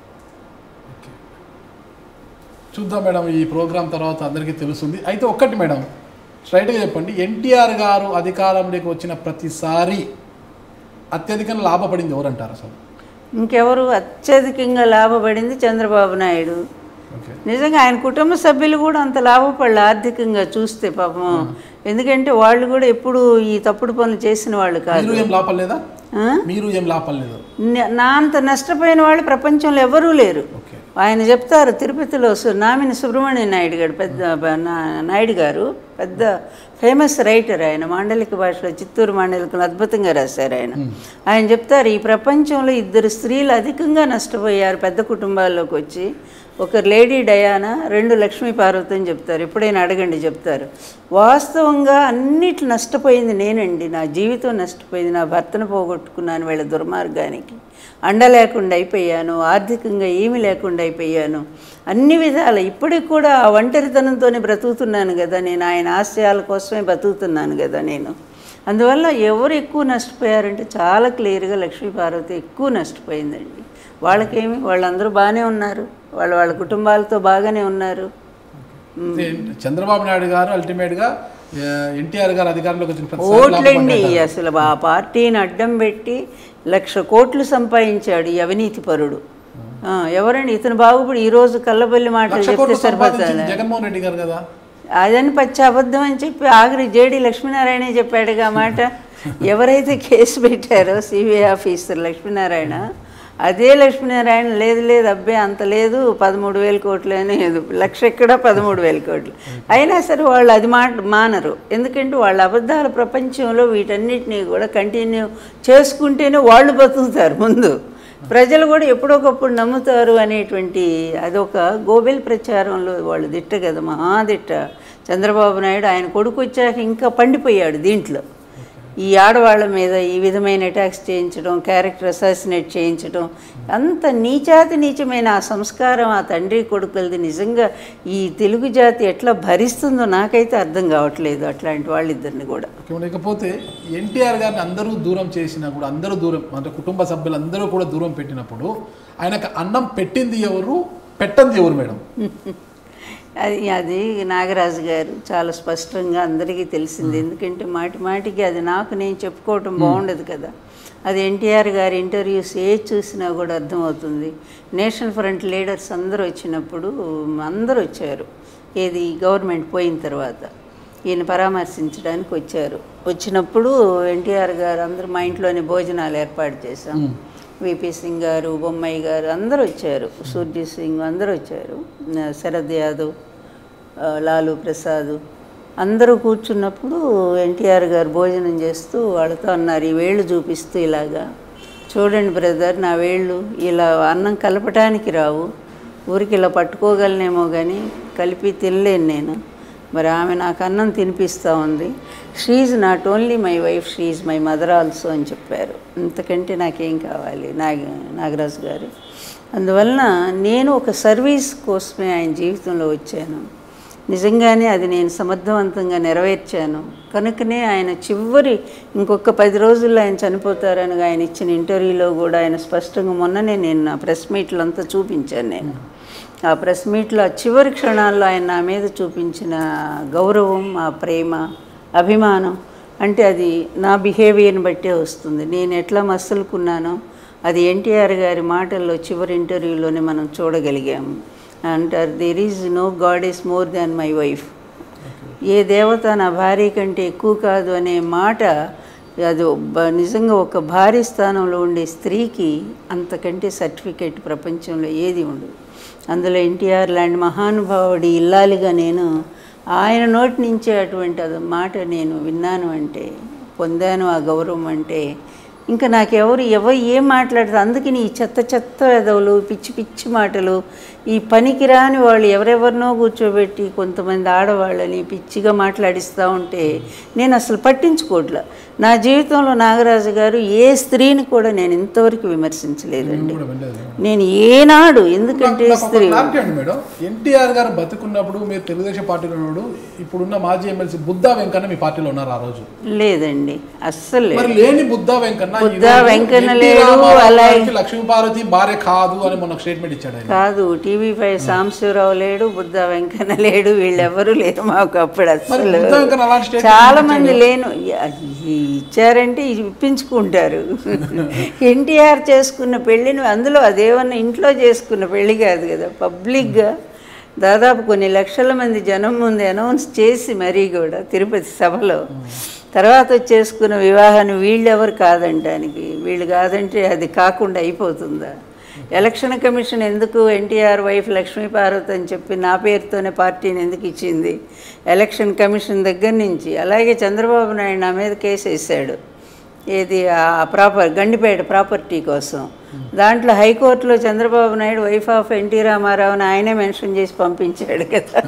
చూద్దాం మేడం ఈ ప్రోగ్రామ్ తర్వాత అందరికీ తెలుస్తుంది అయితే ఒక్కటి మేడం స్ట్రైట్గా చెప్పండి ఎన్టీఆర్ గారు అధికారంలోకి వచ్చిన ప్రతిసారి అత్యధికంగా లాభపడింది ఎవరంటారు అసలు ఇంకెవరు అత్యధికంగా లాభపడింది చంద్రబాబు నాయుడు ఓకే నిజంగా ఆయన కుటుంబ సభ్యులు కూడా అంత లాభపడలే ఆర్థికంగా చూస్తే పాపం ఎందుకంటే వాళ్ళు కూడా ఎప్పుడు ఈ తప్పుడు పనులు చేసిన వాళ్ళు కాదు మీరు ఏం లాభం లేదా ఆ? మీరు ఏం లాభం లేదు న- నా అంత నష్టపోయిన వాళ్ళు ప్రపంచంలో ఎవరూ లేరు ఓకే ఆయన చెప్తారు తిరుపతిలో సు- నామిని సుబ్రహ్మణ్య నాయుడు గారు పెద్ద బ- నా- నాయుడు గారు పెద్ద ఫేమస్ రైటర్ ఆయన మాండలిక భాషలో చిత్తూరు మాండలికలు అద్భుతంగా రాశారు ఆయన ఆయన చెప్తారు ఈ ప్రపంచంలో ఇద్దరు స్త్రీలు అధికంగా నష్టపోయారు పెద్ద కుటుంబాల్లోకి వచ్చి ఒక లేడీ డయానా రెండు లక్ష్మీ పార్వతి అని చెప్తారు ఎప్పుడైనా అడగండి చెప్తారు వాస్తవంగా అన్నిట్లు నష్టపోయింది నేనండి నా జీవితం నష్టపోయింది నా భర్తను పోగొట్టుకున్నాను వీళ్ళ దుర్మార్గానికి అండ లేకుండా అయిపోయాను ఆర్థికంగా ఏమీ లేకుండా అయిపోయాను అన్ని విధాల ఇప్పటికి కూడా ఆ ఒంటరితనంతోనే బ్రతుకుతున్నాను కదా నేను ఆయన ఆశయాల కోసమే బతుకుతున్నాను కదా నేను అందువల్ల ఎవరు ఎక్కువ నష్టపోయారంటే చాలా క్లియర్గా లక్ష్మీ పార్వతి ఎక్కువ నష్టపోయిందండి వాళ్ళకేమి వాళ్ళందరూ బాగానే ఉన్నారు వాళ్ళ వాళ్ళ కుటుంబాలతో బాగానే ఉన్నారు అయితే చంద్రబాబు నాయుడు గారు అల్టిమేట్ గా ఎన్టీఆర్ గారు అధికారంలోకి వచ్చిన ప్రతిసారి ఓట్లండి లాభపడ్డారు. అసలు ఆ పార్టీని అడ్డం పెట్టి లక్ష కోట్లు సంపాదించాడు ఈ అవినీతి పరుడు ఆ, ఎవరండి ఇతను బాగుపడి ఈ రోజు కల్లబల్లి మాటలు లక్ష చెప్తే కోట్లు సరిపోతుందా సంపాదించింది జగన్మోహన్ రెడ్డి గారు కదా అదని పచ్చి అబద్ధం అని చెప్పి ఆఖరి జేడి లక్ష్మీనారాయణ చెప్పాడుగా ఆ మాట ఎవరైతే కేసు పెట్టారో సిబిఐ ఆఫీసర్ లక్ష్మీనారాయణ అదే లక్ష్మీనారాయణ లేదు లేదు అబ్బే అంత లేదు పదమూడు వేల కోట్లు లేదు లక్ష ఎక్కడ పదమూడు వేల కోట్లు అయినా సరే వాళ్ళు అది మాట మానరు ఎందుకంటే వాళ్ళ అబద్ధాల ప్రపంచంలో వీటన్నిటినీ కూడా కంటిన్యూ చేసుకుంటేనే వాళ్ళు బతుకుతారు ముందు ప్రజలు కూడా ఎప్పుడొకప్పుడు నమ్ముతారు అనేటువంటి అదొక గోబెల్ ప్రచారంలో వాళ్ళు దిట్ట కదా మహాదిట్ట చంద్రబాబు నాయుడు ఆయన కొడుకు వచ్చాక ఇంకా పండిపోయాడు దీంట్లో ఈ ఆడవాళ్ళ మీద ఈ విధమైన అటాక్స్ చేయించడం క్యారెక్టర్ అసాసినేట్ చేయించడం అంత నీచాతి నీచమైన ఆ సంస్కారం ఆ తండ్రి కొడుకులది నిజంగా ఈ తెలుగు జాతి ఎట్లా భరిస్తుందో నాకైతే అర్థం కావట్లేదు అట్లాంటి వాళ్ళిద్దరిని కూడా ఓకే, లేకపోతే ఎన్టీఆర్ గారిని అందరూ దూరం చేసినా కూడా అందరూ దూరం అంటే కుటుంబ సభ్యులు అందరూ కూడా దూరం పెట్టినప్పుడు ఆయనకు అన్నం పెట్టింది ఎవరు పెట్టంది ఎవరు మేడం అది అది నాగరాజు గారు చాలా స్పష్టంగా అందరికీ తెలిసింది ఎందుకంటే మాటి మాటికి అది నాకు నేను చెప్పుకోవటం బాగుండదు కదా అది ఎన్టీఆర్ గారి ఇంటర్వ్యూస్ ఏ చూసినా కూడా అర్థమవుతుంది నేషనల్ ఫ్రంట్ లీడర్స్ అందరూ వచ్చినప్పుడు అందరూ వచ్చారు ఏది గవర్నమెంట్ పోయిన తర్వాత ఈయన పరామర్శించడానికి వచ్చారు వచ్చినప్పుడు ఎన్టీఆర్ గారు అందరూ మా ఇంట్లోనే భోజనాలు ఏర్పాటు చేశాం విపి సింగ్ గారు బొమ్మాయి గారు అందరూ వచ్చారు సూర్య సింగ్ అందరూ వచ్చారు ఆ, శరద్ యాదవ్ ఆ, లాలు ప్రసాద్ అందరూ కూర్చున్నప్పుడు ఎన్టీఆర్ గారు భోజనం చేస్తూ వాళ్ళతో అన్నారు ఈ వేళ్ళు చూపిస్తూ ఇలాగా చూడండి బ్రదర్ నా వేళ్ళు ఇలా అన్నం కలపటానికి రావు ఊరికి ఇలా పట్టుకోగలనేమో కానీ కలిపి తినలేను నేను మరి ఆమె నాకు అన్నం తినిపిస్తూ ఉంది she's not only my wife she's my mother also అని చెప్పారు ఇంతకంటే నాకేం కావాలి నాగ నాగరాజు గారు అందువలన నేను ఒక సర్వీస్ కోసమే ఆయన జీవితంలో వచ్చాను నిజంగానే అది నేను సమర్థవంతంగా నెరవేర్చాను కనుకనే ఆయన చివరి ఇంకొక పది రోజుల్లో ఆయన చనిపోతారని ఆయన ఇచ్చిన ఇంటర్వ్యూలో కూడా ఆయన స్పష్టంగా మొన్ననే నేను నా ప్రెస్ మీట్లు అంతా చూపించాను నేను ఆ ప్రెస్ మీట్లో ఆ చివరి క్షణాల్లో ఆయన నా మీద చూపించిన గౌరవం ఆ ప్రేమ అభిమానం అంటే అది నా బిహేవియర్ని బట్టే వస్తుంది నేను ఎట్లా మసులుకున్నానో అది ఎన్టీఆర్ గారి మాటల్లో చివరి ఇంటర్వ్యూలోనే మనం చూడగలిగాము అంటారు there is no god is more than my wife ఏ దేవత నా భార్య కంటే ఎక్కువ కాదు అనే మాట అది బ- నిజంగా ఒక భారీ స్థానంలో ఉండే స్త్రీకి అంతకంటే సర్టిఫికేట్ ప్రపంచంలో ఏది ఉండదు అందులో ఎన్టీఆర్ లాంటి మహానుభావుడి ఇల్లాలిగా నేను ఆయన నోటి నుంచే అటువంటి అది మాట నేను విన్నాను అంటే పొందాను ఆ గౌరవం అంటే ఇంకా నాకెవరు ఎవరు ఏం మాట్లాడతారు అందుకని ఈ చెత్త చెత్త ఎదవులు పిచ్చి పిచ్చి మాటలు ఈ పనికిరాని వాళ్ళు ఎవరెవరినో కూర్చోబెట్టి కొంతమంది ఆడవాళ్ళని పిచ్చిగా మాట్లాడిస్తూ ఉంటే నేను అసలు పట్టించుకోవట్లే నా జీవితంలో నాగరాజు గారు ఏ స్త్రీని కూడా నేను ఇంతవరకు విమర్శించలేదండి కూడా వెళ్ళలేదు నేను ఏనాడు ఎందుకంటే నాకు ఒక స్త్రీ క్లారిటీ అండి మేడం ఎన్టీఆర్ గారు బతుకున్నప్పుడు మీరు తెలుగుదేశం పార్టీలో ఉన్నాడు ఇప్పుడున్న మాజీ ఎమ్మెల్సీ బుద్ధా వెంకన్న మీ పార్టీలో ఉన్నారు ఆ రోజు లేదండి అస్సలు లేదు మరి లేని బుద్ధా వెంకన్న ఈ బుద్ధా రోజు వెంకన్న ఎన్టీ లేడు, రామారావు అలాగే- గారికి లక్ష్మీపార్వతి భార్య కాదు అని మొన్న స్టేట్మెంట్ ఇచ్చాడు ఆయన కాదు టీవీ ఫైవ్ సాంబశివరావు లేడు బుద్ధ వెంకన్న లేడు వీళ్ళెవరూ లేరు మాకు అప్పుడు మరి అసలు బుద్ధా వెంకన్న అలాంటి స్టేట్మెంట్ చాలా మంది లేను ఈ ఇచ్చారంటే ఇప్పించుకుంటారు ఎన్టీఆర్ చేసుకున్న పెళ్ళిని అందులో అదేమన్నా ఇంట్లో చేసుకున్న పెళ్ళి కాదు కదా పబ్లిక్గా దాదాపు కొన్ని లక్షల మంది జనం ముందు అనౌన్స్ చేసి మరీ కూడా తిరుపతి సభలో తర్వాత చేసుకున్న వివాహాన్ని వీళ్ళెవరు కాదంటానికి వీళ్ళు కాదంటే అది కాకుండా అయిపోతుందా ఎలక్షన్ కమిషన్ ఎందుకు ఎన్టీఆర్ వైఫ్ లక్ష్మీ పార్వతి అని చెప్పి నా పేరుతోనే పార్టీని ఎందుకు ఇచ్చింది ఎలక్షన్ కమిషన్ దగ్గర నుంచి అలాగే చంద్రబాబు నాయుడు నా మీద కేసు వేసాడు ఏది ఆ ప్రాపర్ గండిపేట ప్రాపర్టీ కోసం దాంట్లో హైకోర్టులో Chandrababu Naidu wife of NT రామారావుని ఆయనే మెన్షన్ చేసి పంపించాడు కదా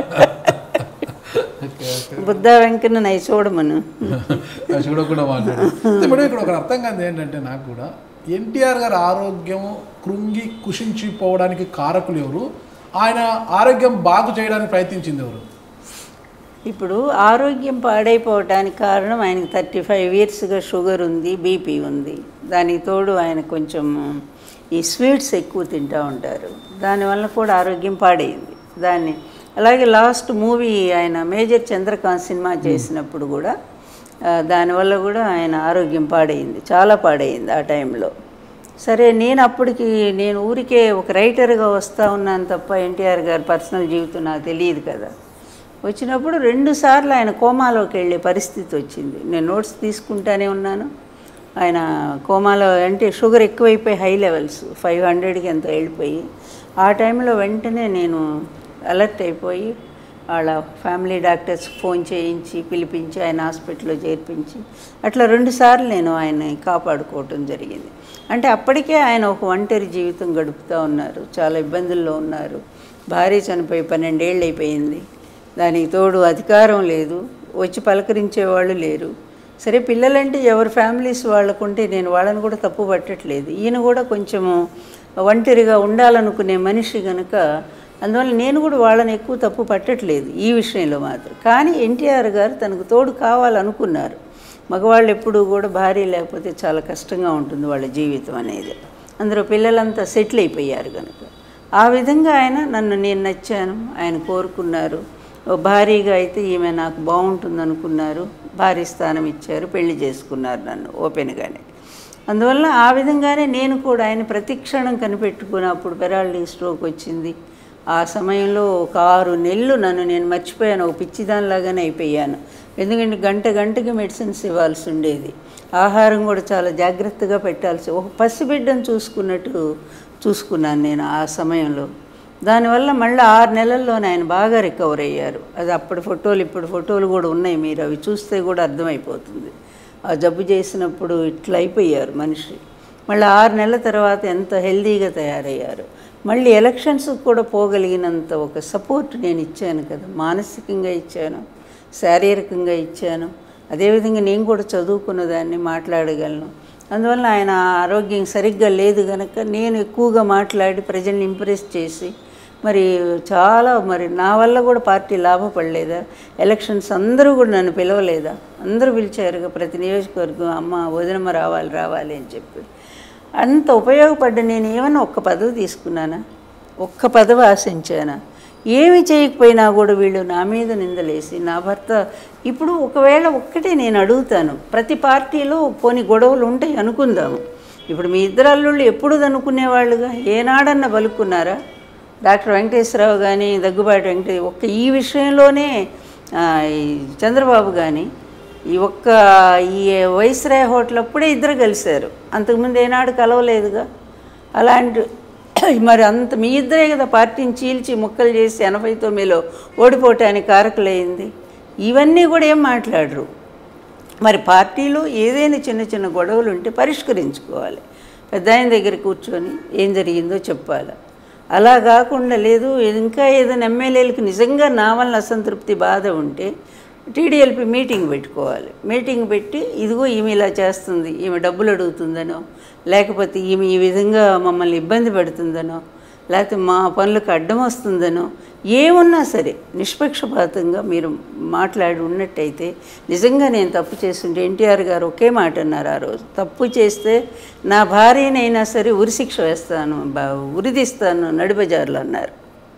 బుద్ధా వెంకన్న నై చూడమను చూడకుండా మాట్లాడు అయితే మేడం ఇక్కడ ఒక అర్థం కాదు ఏంటంటే నాకు కూడా ఎన్టీఆర్ గారి ఆరోగ్యం కృంగి కుషించిపోవడానికి కారకులు ఎవరు ఆయన ఆరోగ్యం బాగు చేయడానికి ప్రయత్నించింది ఎవరు ఇప్పుడు ఆరోగ్యం పాడైపోవటానికి కారణం ఆయనకి థర్టీ ఫైవ్ ఇయర్స్గా షుగర్ ఉంది బీపీ ఉంది దానికి తోడు ఆయన కొంచెం ఈ స్వీట్స్ ఎక్కువ తింటూ ఉంటారు దానివల్ల కూడా ఆరోగ్యం పాడైంది దాన్ని అలాగే లాస్ట్ మూవీ ఆయన మేజర్ చంద్రకాంత్ సినిమా చేసినప్పుడు కూడా ఆ, దానివల్ల కూడా ఆయన ఆరోగ్యం పాడైంది చాలా పాడైంది ఆ టైంలో సరే నేను అప్పటికి నేను ఊరికే ఒక రైటర్గా వస్తూ ఉన్నాను తప్ప ఎన్టీఆర్ గారి పర్సనల్ జీవితం నాకు తెలియదు కదా వచ్చినప్పుడు రెండు సార్లు ఆయన కోమాలోకి వెళ్ళే పరిస్థితి వచ్చింది నేను నోట్స్ తీసుకుంటానే ఉన్నాను ఆయన కోమాలో అంటే షుగర్ ఎక్కువైపోయి హై లెవెల్స్ ఫైవ్ హండ్రెడ్కి ఎంత వెళ్ళిపోయి ఆ టైంలో వెంటనే నేను అలర్ట్ అయిపోయి వాళ్ళ ఫ్యామిలీ డాక్టర్స్ ఫోన్ చేయించి పిలిపించి ఆయన హాస్పిటల్లో చేర్పించి అట్లా రెండుసార్లు నేను ఆయన్ని కాపాడుకోవటం జరిగింది అంటే అప్పటికే ఆయన ఒక ఒంటరి జీవితం గడుపుతూ ఉన్నారు చాలా ఇబ్బందుల్లో ఉన్నారు భార్య చనిపోయి పన్నెండేళ్ళు అయిపోయింది దానికి తోడు అధికారం లేదు వచ్చి పలకరించే వాళ్ళు లేరు సరే పిల్లలంటే ఎవరి ఫ్యామిలీస్ వాళ్ళకుంటే నేను వాళ్ళని కూడా తప్పు పట్టట్లేదు ఈయన కూడా కొంచెము ఒంటరిగా ఉండాలనుకునే మనిషి కనుక అందువల్ల నేను కూడా వాళ్ళని ఎక్కువ తప్పు పట్టట్లేదు ఈ విషయంలో మాత్రం కానీ ఎన్టీఆర్ గారు తనకు తోడు కావాలనుకున్నారు మగవాళ్ళు ఎప్పుడూ కూడా భార్య లేకపోతే చాలా కష్టంగా ఉంటుంది వాళ్ళ జీవితం అనేది అందులో పిల్లలంతా సెటిల్ అయిపోయారు కనుక ఆ విధంగా ఆయన నన్ను నేను నచ్చాను ఆయన కోరుకున్నారు ఓ భారీగా అయితే ఈమె నాకు బాగుంటుంది అనుకున్నారు భారీ స్థానం ఇచ్చారు పెళ్లి చేసుకున్నారు నన్ను ఓపెన్గానే అందువల్ల ఆ విధంగానే నేను కూడా ఆయన ప్రతి క్షణం కనిపెట్టుకున్నప్పుడు పెరాల్డీ స్ట్రోక్ వచ్చింది ఆ సమయంలో ఒక ఆరు నెలలు నన్ను నేను మర్చిపోయాను ఒక పిచ్చిదానిలాగానే అయిపోయాను ఎందుకంటే గంట గంటకి మెడిసిన్స్ ఇవ్వాల్సి ఉండేది ఆహారం కూడా చాలా జాగ్రత్తగా పెట్టాల్సి ఒక పసిబిడ్డను చూసుకున్నట్టు చూసుకున్నాను నేను ఆ సమయంలో దానివల్ల మళ్ళీ ఆరు నెలల్లోనే ఆయన బాగా రికవర్ అయ్యారు అది అప్పటి ఫోటోలు ఇప్పుడు ఫోటోలు కూడా ఉన్నాయి మీరు అవి చూస్తే కూడా అర్థమైపోతుంది ఆ జబ్బు చేసినప్పుడు ఇట్లా అయిపోయారు మనిషి మళ్ళీ ఆరు నెలల తర్వాత ఎంత హెల్దీగా తయారయ్యారు మళ్ళీ ఎలక్షన్స్ కూడా పోగలిగినంత ఒక సపోర్ట్ నేను ఇచ్చాను కదా మానసికంగా ఇచ్చాను శారీరకంగా ఇచ్చాను అదేవిధంగా నేను కూడా చదువుకున్న దాన్ని మాట్లాడగలను అందువల్ల ఆయన ఆరోగ్యం సరిగ్గా లేదు కనుక నేను ఎక్కువగా మాట్లాడి ప్రజల్ని ఇంప్రెస్ చేసి మరి చాలా మరి నా వల్ల కూడా పార్టీ లాభపడలేదా ఎలక్షన్స్ అందరూ కూడా నన్ను పిలవలేదా అందరూ పిలిచారుగా ప్రతి నియోజకవర్గం అమ్మ వదినమ్మ రావాలి రావాలి అని చెప్పి అంత ఉపయోగపడ్డ నేను ఏమన్నా ఒక్క పదవి తీసుకున్నానా ఒక్క పదవి ఆశించానా ఏమి చేయకపోయినా కూడా వీళ్ళు నా మీద నిందలేసి నా భర్త ఇప్పుడు ఒకవేళ ఒక్కటే నేను అడుగుతాను ప్రతి పార్టీలో కొన్ని గొడవలు ఉంటాయి అనుకుందాము ఇప్పుడు మీ ఇద్దరు అల్లుళ్ళు ఎప్పుడు అనుకునేవాళ్ళుగా ఏనాడన్నా పలుకున్నారా డాక్టర్ వెంకటేశ్వరరావు కానీ దగ్గుబాటి వెంకటేశ్వర ఒక్క ఈ విషయంలోనే ఆ, ఈ చంద్రబాబు కానీ ఈ ఒక్క ఈ వైస్రాయ్ హోటల్ అప్పుడే ఇద్దరు కలిశారు అంతకుముందు ఏనాడు కలవలేదుగా అలాంటి మరి అంత మీ ఇద్దరే కదా పార్టీని చీల్చి ముక్కలు చేసి ఎనభై తొమ్మిదిలో ఓడిపోవటానికి కారకులైంది ఇవన్నీ కూడా ఏం మాట్లాడరు మరి పార్టీలో ఏదైనా చిన్న చిన్న గొడవలు ఉంటే పరిష్కరించుకోవాలి పెద్ద ఆయన దగ్గర కూర్చొని ఏం జరిగిందో చెప్పాలి అలా కాకుండా లేదు ఇంకా ఏదైనా ఎమ్మెల్యేలకు నిజంగా నా వల్ల అసంతృప్తి బాధ ఉంటే టీడీఎల్పీ మీటింగ్ పెట్టుకోవాలి మీటింగ్ పెట్టి ఇదిగో ఈమె ఇలా చేస్తుంది ఈమె డబ్బులు అడుగుతుందనో లేకపోతే ఈమె ఈ విధంగా మమ్మల్ని ఇబ్బంది పెడుతుందనో లేకపోతే మా పనులకు అడ్డం వస్తుందనో ఏమున్నా సరే నిష్పక్షపాతంగా మీరు మాట్లాడి ఉన్నట్టయితే నిజంగా నేను తప్పు చేస్తుంటే ఎన్టీఆర్ గారు ఒకే మాట అన్నారు ఆ రోజు తప్పు చేస్తే నా భార్యనైనా సరే ఉరిశిక్ష వేస్తాను బా- ఉరిదిస్తాను నడిబజార్లో అన్నారు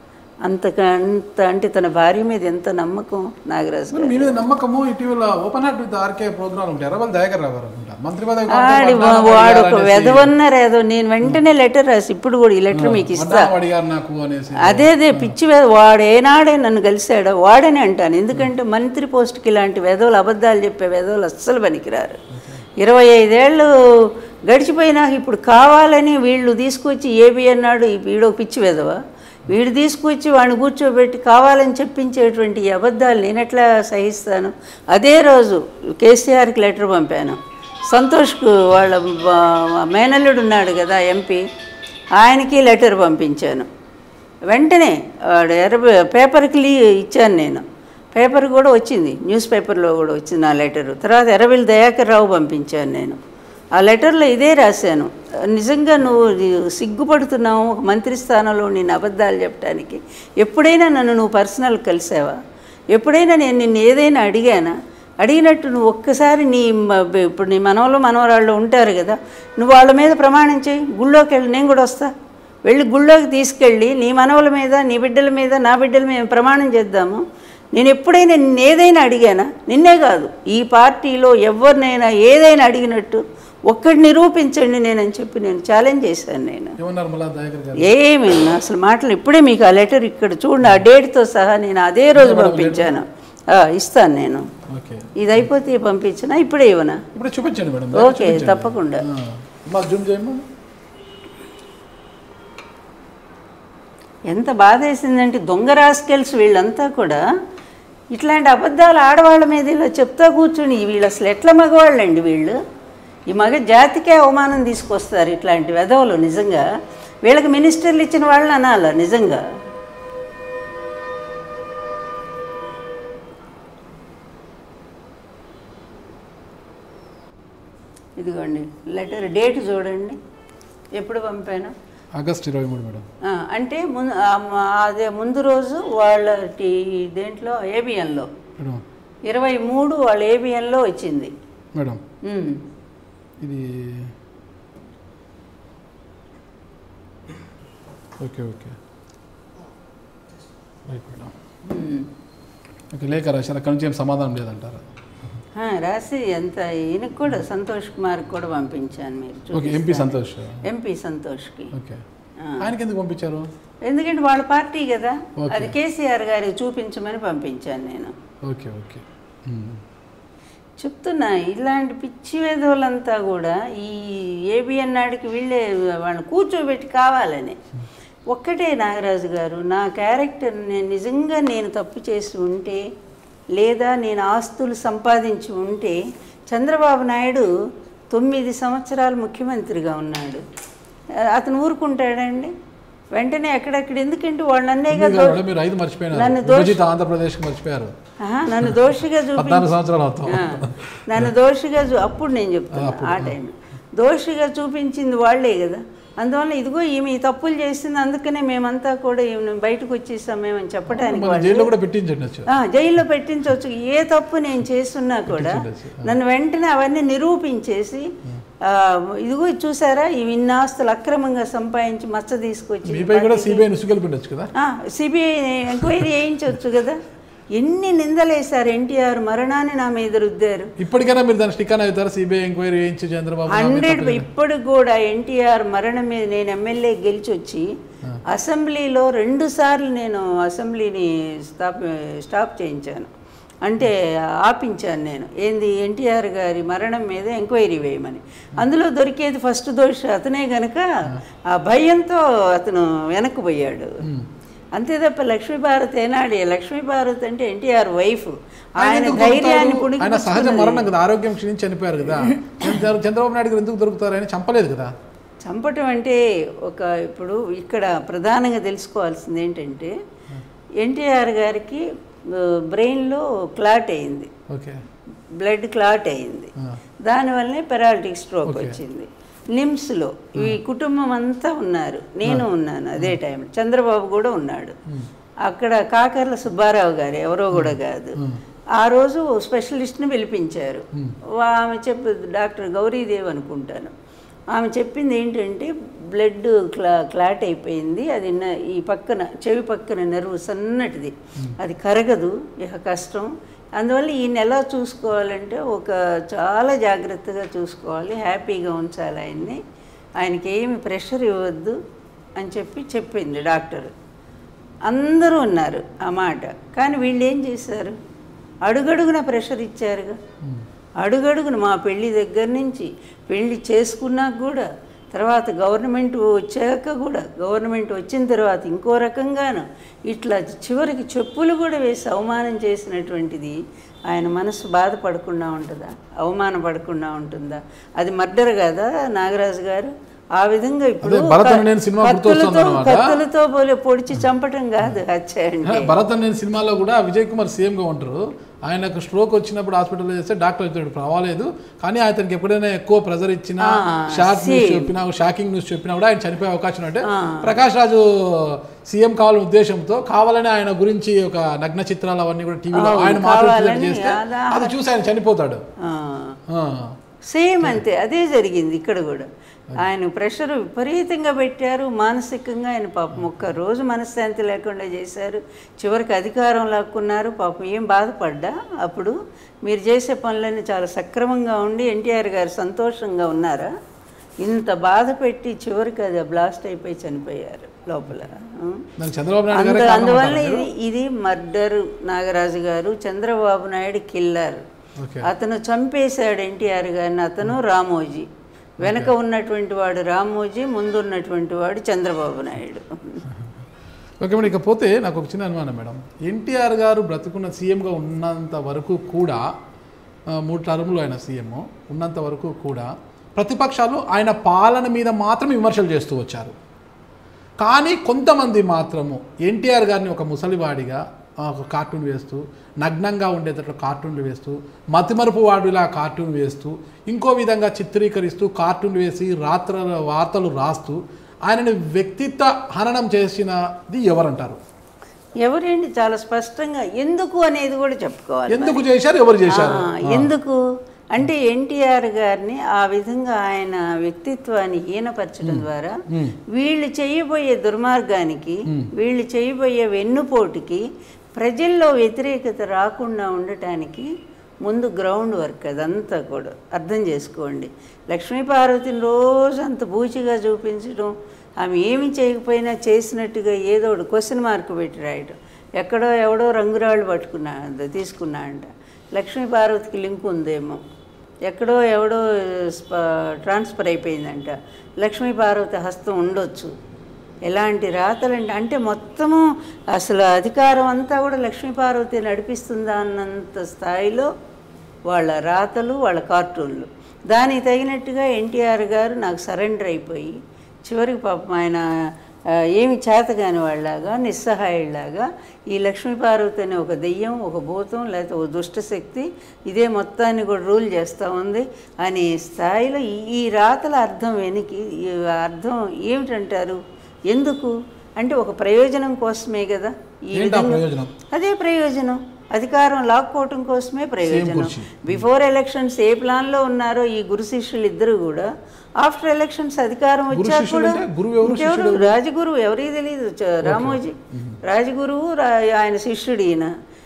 అంతక అంత అంటే తన భార్య మీద ఎంత నమ్మకం నాగరాజు గారు మీ మీద నమ్మకము ఇటీవల open heart with RK program ఉంటాయి ఎర్రవల్ దయాకర్ రావు గారు అనుకుంటా మంత్రి పదవి ఆడి కావాలంటే వాడు ఒక అడిగారు అనేసి. వెదవన్నారు ఏదో నేను వెంటనే లెటర్ రాసి ఇప్పుడు కూడా ఈ లెటర్ మీకు ఇస్తా వడ్డానం అడిగారు నాకు అనేసి అదే అదే పిచ్చి వెద వాడు ఏనాడే నన్ను కలిశాడో వాడని అంటాను ఎందుకంటే మంత్రి పోస్ట్కి ఇలాంటి వెధవలు అబద్ధాలు చెప్పే వెధవలు అస్సలు పనికిరారు ఇరవై ఐదేళ్ళు గడిచిపోయినాక ఇప్పుడు కావాలని వీళ్ళు తీసుకొచ్చి ఏబి అన్నాడు ఈ వీడు ఒక పిచ్చి వెధవ వీడు తీసుకొచ్చి వాడిని కూర్చోబెట్టి కావాలని చెప్పించేటువంటి ఈ అబద్ధాలు నేను ఎట్లా సహిస్తాను అదే రోజు కేసీఆర్కి లెటర్ పంపాను సంతోష్కు వాళ్ళ బా- మేనల్లుడు ఉన్నాడు కదా ఎంపీ ఆయనకి లెటర్ పంపించాను వెంటనే వాడు ఎర్ర పేపర్కి లీ ఇచ్చాను నేను పేపర్ కూడా వచ్చింది న్యూస్ పేపర్లో కూడా వచ్చింది నా లెటరు తర్వాత ఎర్రవిల్ దయాకర్ రావు పంపించాను నేను ఆ లెటర్లో ఇదే రాశాను నిజంగా నువ్వు సిగ్గుపడుతున్నావు ఒక మంత్రి స్థానంలో నేను అబద్ధాలు చెప్పడానికి ఎప్పుడైనా నన్ను నువ్వు పర్సనల్ కలిసావా ఎప్పుడైనా నేను నిన్ను ఏదైనా అడిగానా అడిగినట్టు నువ్వు ఒక్కసారి నీ మ- ఇప్పుడు నీ మనవలు మనవరాళ్ళు ఉంటారు కదా నువ్వు వాళ్ళ మీద ప్రమాణం చేయి గుళ్ళోకి వెళ్ళి నేను కూడా వస్తా వెళ్ళి గుళ్ళోకి తీసుకెళ్ళి నీ మనవల మీద నీ బిడ్డల మీద నా బిడ్డల మీద ప్రమాణం చేద్దాము నేను ఎప్పుడైనా నిన్ను ఏదైనా అడిగానా నిన్నే కాదు ఈ పార్టీలో ఎవరినైనా ఏదైనా అడిగినట్టు ఒక్కటి నిరూపించండి నేనని చెప్పి నేను ఛాలెంజ్ చేశాను నేను ఏమన్నారు మళ్ళా దయాకర్ గారు ఏమి అసలు మాటలు ఇప్పుడే మీకు ఆ లెటర్ ఇక్కడ చూడండి ఆ డేట్తో సహా నేను అదే రోజు పంపించాను ఆ, ఇస్తాను నేను ఓకే ఇది అయిపోతే పంపించినా ఇప్పుడే ఇవ్వనా ఇప్పుడు చూపించండి మేడం ఓకే తప్పకుండా మా జూమ్ చేయమ్మా ఎంత బాధ వేసిందంటే దొంగ రాస్కెల్స్ వీళ్ళంతా కూడా ఇట్లాంటి అబద్ధాలు ఆడవాళ్ళ మీద ఇలా చెప్తా కూర్చుని వీళ్ళు అసలు ఎట్లా మగవాళ్ళండి వీళ్ళు ఈ మగ జాతికే అవమానం తీసుకొస్తారు ఇట్లాంటి వెధవలు నిజంగా వీళ్ళకి మినిస్టర్లు ఇచ్చిన వాళ్ళని అనాల నిజంగా ఇదిగోండి లెటర్ డేట్ చూడండి ఎప్పుడు పంపాను ఆగస్ట్ ఇరవై మూడు మేడం ఆ, అంటే ముందు ఆ, మ- అదే ముందు రోజు వాళ్ళ టీ- దేంట్లో ఏబిఎన్లో మేడం ఇరవై మూడు వాళ్ళ ఏబిఎన్లో వచ్చింది మేడం ఉమ్. ఇది okay okay right madam um. Okay లేఖ రాశారు అక్కడ నుంచి ఏం సమాధానం లేదంటారా ఆ, రాసి ఎంత ఈయనకు కూడా సంతోష్ కుమార్కి కూడా పంపించాను మీరు ఓకే ఎంపీ సంతోష్ ఎంపీ సంతోష్కి ఓకే ఆ. ఆయనకి ఎందుకు పంపించారు ఎందుకంటే వాళ్ళ పార్టీ కదా ఓకే. అది కేసీఆర్ గారికి చూపించమని పంపించాను నేను ఓకే ఓకే ఉమ్. చెప్తున్నా ఇలాంటి పిచ్చి వేధవులంతా కూడా ఈ ఏబిఎన్ నాడికి వీళ్ళే వాళ్ళని కూర్చోబెట్టి కావాలని ఒక్కటే నాగరాజు గారు నా క్యారెక్టర్ నేను నిజంగా నేను తప్పు చేసి ఉంటే లేదా నేను ఆస్తులు సంపాదించి ఉంటే చంద్రబాబు నాయుడు తొమ్మిది సంవత్సరాలు ముఖ్యమంత్రిగా ఉన్నాడు ఆ, అతను ఊరుకుంటాడండి వెంటనే ఎక్కడెక్కడ ఎందుకంటే వాళ్ళన్నే మీరు కదా కాదు, మీరు ఐదు మర్చిపోయినారు నన్ను దోష- విభజిత ఆంధ్రప్రదేశ్కి మర్చిపోయారు ఆహా, నన్ను దోషిగా చూపించి పద్నాలుగు సంవత్సరాలు అవుతాం ఆ, నన్ను దోషిగా చూ అప్పుడు నేను చెప్తాను ఆ టైం దోషిగా చూపించింది వాళ్ళే కదా అందువల్ల ఇదిగో ఈమె ఈ తప్పులు చేసింది అందుకనే మేమంతా కూడా ఈమె బయటకు వచ్చేసాం మేమని చెప్పడానికి మన వాళ్ళు జైల్లో కూడా పెట్టించండి వచ్చు ఆ, జైల్లో పెట్టించవచ్చు ఏ తప్పు నేను చేస్తున్నా కూడా నన్ను వెంటనే అవన్నీ నిరూపించేసి ఆ, ఇదిగో చూసారా ఈ ఇన్ని ఆస్తులు అక్రమంగా సంపాదించి మచ్చ తీసుకొచ్చి మీపై కూడా సిబిఐ ఇసుకలు పెట్టచ్చు కదా సిబిఐ ఎంక్వైరీ చేయించవచ్చు కదా ఎన్ని నిందలేశారు ఎన్టీఆర్ మరణాన్ని నా మీద రుద్దారు ఇప్పటికైనా మీరు దాన్ని స్టిక్ అని అవుతారు సిబిఐ ఎంక్వైరీ చేయించి చంద్రబాబు నాయుడు మీద హండ్రెడ్ తప్పలేదు. ఇప్పుడు కూడా ఎన్టీఆర్ మరణం మీద నేను ఎమ్మెల్యే గెలిచి వచ్చి అసెంబ్లీలో రెండు సార్లు నేను అసెంబ్లీని స్టాప్ స్టాప్ చేయించాను అంటే ఆపించాను నేను ఏంది ఎన్టీఆర్ గారి మరణం మీద ఎంక్వైరీ వేయమని అందులో దొరికేది ఫస్ట్ దోష అతనే గనక ఆ భయంతో అతను వెనక్కి పోయాడు అంతే తప్ప లక్ష్మీభారత్ ఏనాడు లక్ష్మీభారత్ అంటే ఎన్టీఆర్ వైఫ్ ఆయన ఎందుకు ధైర్యాన్ని దొరుకుతారు? ఆయన సహజ పుణికి మరణం కదా ఆరోగ్యం క్షీణించి చనిపోయారు కదా చంద్ర- చంద్రబాబు నాయుడు గారు ఎందుకు దొరుకుతారు ఆయన చంపలేదు కదా చంపటం అంటే ఒక ఇప్పుడు ఇక్కడ ప్రధానంగా తెలుసుకోవాల్సింది ఏంటంటే ఎన్టీఆర్ గారికి ఆ, బ్రెయిన్లో క్లాట్ అయింది ఓకే బ్లడ్ క్లాట్ అయింది ఆ. దానివల్లనే పెరాలిటిక్ స్ట్రోక్ వచ్చింది నిమ్స్లో ఈ కుటుంబం అంతా ఉన్నారు నేను ఉన్నాను అదే టైం చంద్రబాబు కూడా ఉన్నాడు అక్కడ కాకర్ల సుబ్బారావు గారు ఎవరో కూడా కాదు ఆ రోజు స్పెషలిస్ట్ని పిలిపించారు ఆమె చెప్పు డాక్టర్ గౌరీదేవ్ అనుకుంటాను ఆమె చెప్పింది ఏంటంటే బ్లడ్ క్లా క్లాట్ అయిపోయింది అది న- ఈ పక్కన చెవి పక్కన నెరువు సన్నటిది అది కరగదు ఇక కష్టం అందువల్ల ఈయన ఎలా చూసుకోవాలంటే ఒక చాలా జాగ్రత్తగా చూసుకోవాలి హ్యాపీగా ఉంచాలి ఆయన్ని ఆయనకి ఏమి ప్రెషర్ ఇవ్వద్దు అని చెప్పి చెప్పింది డాక్టర్ అందరూ ఉన్నారు ఆ మాట కానీ వీళ్ళు ఏం చేశారు అడుగడుగున ప్రెషర్ ఇచ్చారుగా అడుగడుగున మా పెళ్లి దగ్గర నుంచి పెళ్లి చేసుకున్నాక కూడా తర్వాత గవర్నమెంట్ వచ్చాక కూడా గవర్నమెంట్ వచ్చిన తర్వాత ఇంకో రకంగాను ఇట్లా చివరికి చెప్పులు కూడా వేసి అవమానం చేసినటువంటిది ఆయన మనసు బాధపడకుండా ఉంటుందా అవమానపడకుండా ఉంటుందా అది మర్డర్ కదా నాగరాజు గారు ఆ విధంగా ఇప్పుడు అదే భరత్ నేను సినిమా గుర్తొస్తుంది కత్తులతో అన్నమాట. కత్తులతో పోలే పొడిచి చంపటం కాదు హత్య అంటే భరత్ నేను సినిమాలో కూడా విజయ్ కుమార్ సీఎం గా ఉంటారు ఆయనకు స్ట్రోక్ వచ్చినప్పుడు హాస్పిటల్లో చేస్తే డాక్టర్ వచ్చాడు పర్వాలేదు కానీ అతనికి ఎప్పుడైనా ఎక్కువ ప్రెజర్ ఇచ్చినా షార్ట్ న్యూస్ చెప్పినా షాకింగ్ న్యూస్ చెప్పినా కూడా ఆయన చనిపోయే అవకాశం ఉంటే ప్రకాష్ రాజు సీఎం కావాలనే ఉద్దేశంతో కావాలని ఆయన గురించి ఒక నగ్న చిత్రాలు అవన్నీ కూడా టీవీలో ఆయన మాట్లాడుతున్నట్టు కావాలని చేస్తే అలా- అది చూసి ఆయన చనిపోతాడు ఆ. ఆ. సేమ్ అంతే అదే జరిగింది ఇక్కడ కూడా ఆయన ప్రెషర్ విపరీతంగా పెట్టారు మానసికంగా ఆయన పాపం ఒక్క రోజు మనశ్శాంతి లేకుండా చేశారు చివరికి అధికారం లాక్కున్నారు పాపం ఏం బాధపడ్డా అప్పుడు మీరు చేసే పనులన్నీ చాలా సక్రమంగా ఉండి ఎన్టీఆర్ గారు సంతోషంగా ఉన్నారా ఇంత బాధ పెట్టి చివరికి అది బ్లాస్ట్ అయిపోయి చనిపోయారు లోపల ఆ. దానికి చంద్రబాబు నాయుడు అందు గారే కారణం అందువల్ల అంటారా ఇది ఇది మర్డర్ నాగరాజు గారు చంద్రబాబు నాయుడు కిల్లర్ ఓకే అతను చంపేశాడు ఎన్టీఆర్ గారిని అతను రామోజీ వెనక ఉన్నటువంటి వాడు రామోజీ ముందు ఉన్నటువంటి వాడు చంద్రబాబు నాయుడు ఓకే మేడం ఇకపోతే నాకు ఒక చిన్న అనుమానం మేడం ఎన్టీఆర్ గారు బ్రతుకున్న సీఎంగా ఉన్నంత వరకు కూడా ఆ, మూడు టర్ములు ఆయన సీఎం ఉన్నంత వరకు కూడా ప్రతిపక్షాలు ఆయన పాలన మీద మాత్రం విమర్శలు చేస్తూ వచ్చారు కానీ కొంతమంది మాత్రము ఎన్టీఆర్ గారిని ఒక ముసలివాడిగా ఆ, ఒక కార్టూన్ వేస్తూ నగ్నంగా ఉండేటట్లు కార్టూన్లు వేస్తూ మతిమరుపు వాడిలా కార్టూన్ వేస్తూ ఇంకో విధంగా చిత్రీకరిస్తూ కార్టూన్ వేసి రాత్ర వార్తలు రాస్తూ ఆయనని వ్యక్తిత్వ హననం చేసినది ఎవరంటారు ఎవరేంటి చాలా స్పష్టంగా ఎందుకు అనేది కూడా చెప్పుకోవాలి ఎందుకు చేశారు ఎవరు చేశారు ఆ, ఎందుకు అంటే ఎన్టీఆర్ గారిని ఆ విధంగా ఆయన వ్యక్తిత్వాన్ని హీనపరచడం ద్వారా వీళ్ళు చేయబోయే దుర్మార్గానికి వీళ్ళు చేయబోయే వెన్నుపోటుకి ప్రజల్లో వ్యతిరేకత రాకుండా ఉండటానికి ముందు గ్రౌండ్ వర్క్ అదంతా కూడా అర్థం చేసుకోండి లక్ష్మీ పార్వతిని రోజు అంత బూచిగా చూపించడం ఆమె ఏమి చేయకపోయినా చేసినట్టుగా ఏదో ఒకటి క్వశ్చన్ మార్క్ పెట్టి రాయడం ఎక్కడో ఎవడో రంగురాళ్ళు పట్టుకున్నా తీసుకున్నా అంట లక్ష్మీ పార్వతికి లింక్ ఉందేమో ఎక్కడో ఎవడో స్ప- ట్రాన్స్ఫర్ అయిపోయిందంట లక్ష్మీ పార్వతి హస్తం ఉండొచ్చు ఎలాంటి రాతలంటే అంటే మొత్తము అసలు అధికారం అంతా కూడా లక్ష్మీ పార్వతి నడిపిస్తుందా అన్నంత స్థాయిలో వాళ్ళ రాతలు వాళ్ళ కార్టూన్లు దానికి తగినట్టుగా ఎన్టీఆర్ గారు నాకు సరెండర్ అయిపోయి చివరికి పాపం ఆయన ఆ, ఏమి చేతగాని వాళ్ళలాగా నిస్సహాయులాగా ఈ లక్ష్మీ పార్వతి అనే ఒక దెయ్యం ఒక భూతం లేకపోతే ఒక దుష్టశక్తి ఇదే మొత్తాన్ని కూడా రూల్ చేస్తూ ఉంది అనే స్థాయిలో ఈ- ఈ రాతల అర్థం వెనికి ఈ అర్థం ఏమిటంటారు ఎందుకు అంటే ఒక ప్రయోజనం కోసమే కదా ఈ ఏంటా విధంగా ప్రయోజనం అదే ప్రయోజనం అధికారం లాక్కోవటం కోసమే ప్రయోజనం కుర్చీ. బిఫోర్ ఎలక్షన్స్ ఏ ప్లాన్లో ఉన్నారో ఈ గురు శిష్యులు ఇద్దరు కూడా ఆఫ్టర్ ఎలక్షన్స్ అధికారం గురు వచ్చాక శిష్యులు కూడా అంటే గురువు ఎవరు, ఇంకెవరు? శిష్యుడు రాజగురువు ఎవరికి తెలియదు చ- రామోజీ రాజగురువు రా- ఆయన శిష్యుడు ఈయన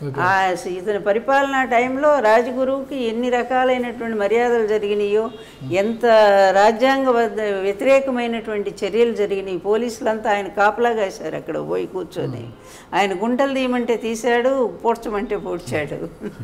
ఆ ఇతని పరిపాలనా టైంలో రాజగురువుకి ఎన్ని రకాలైనటువంటి మర్యాదలు జరిగినాయో ఎంత రాజ్యాంగ వ్యతిరేకమైనటువంటి చర్యలు జరిగినాయి పోలీసులంతా ఆయన కాపలా కాశారు అక్కడ పోయి కూర్చొని ఆయన గుంటలు తీయమంటే తీశాడు పూడ్చమంటే పూడ్చాడు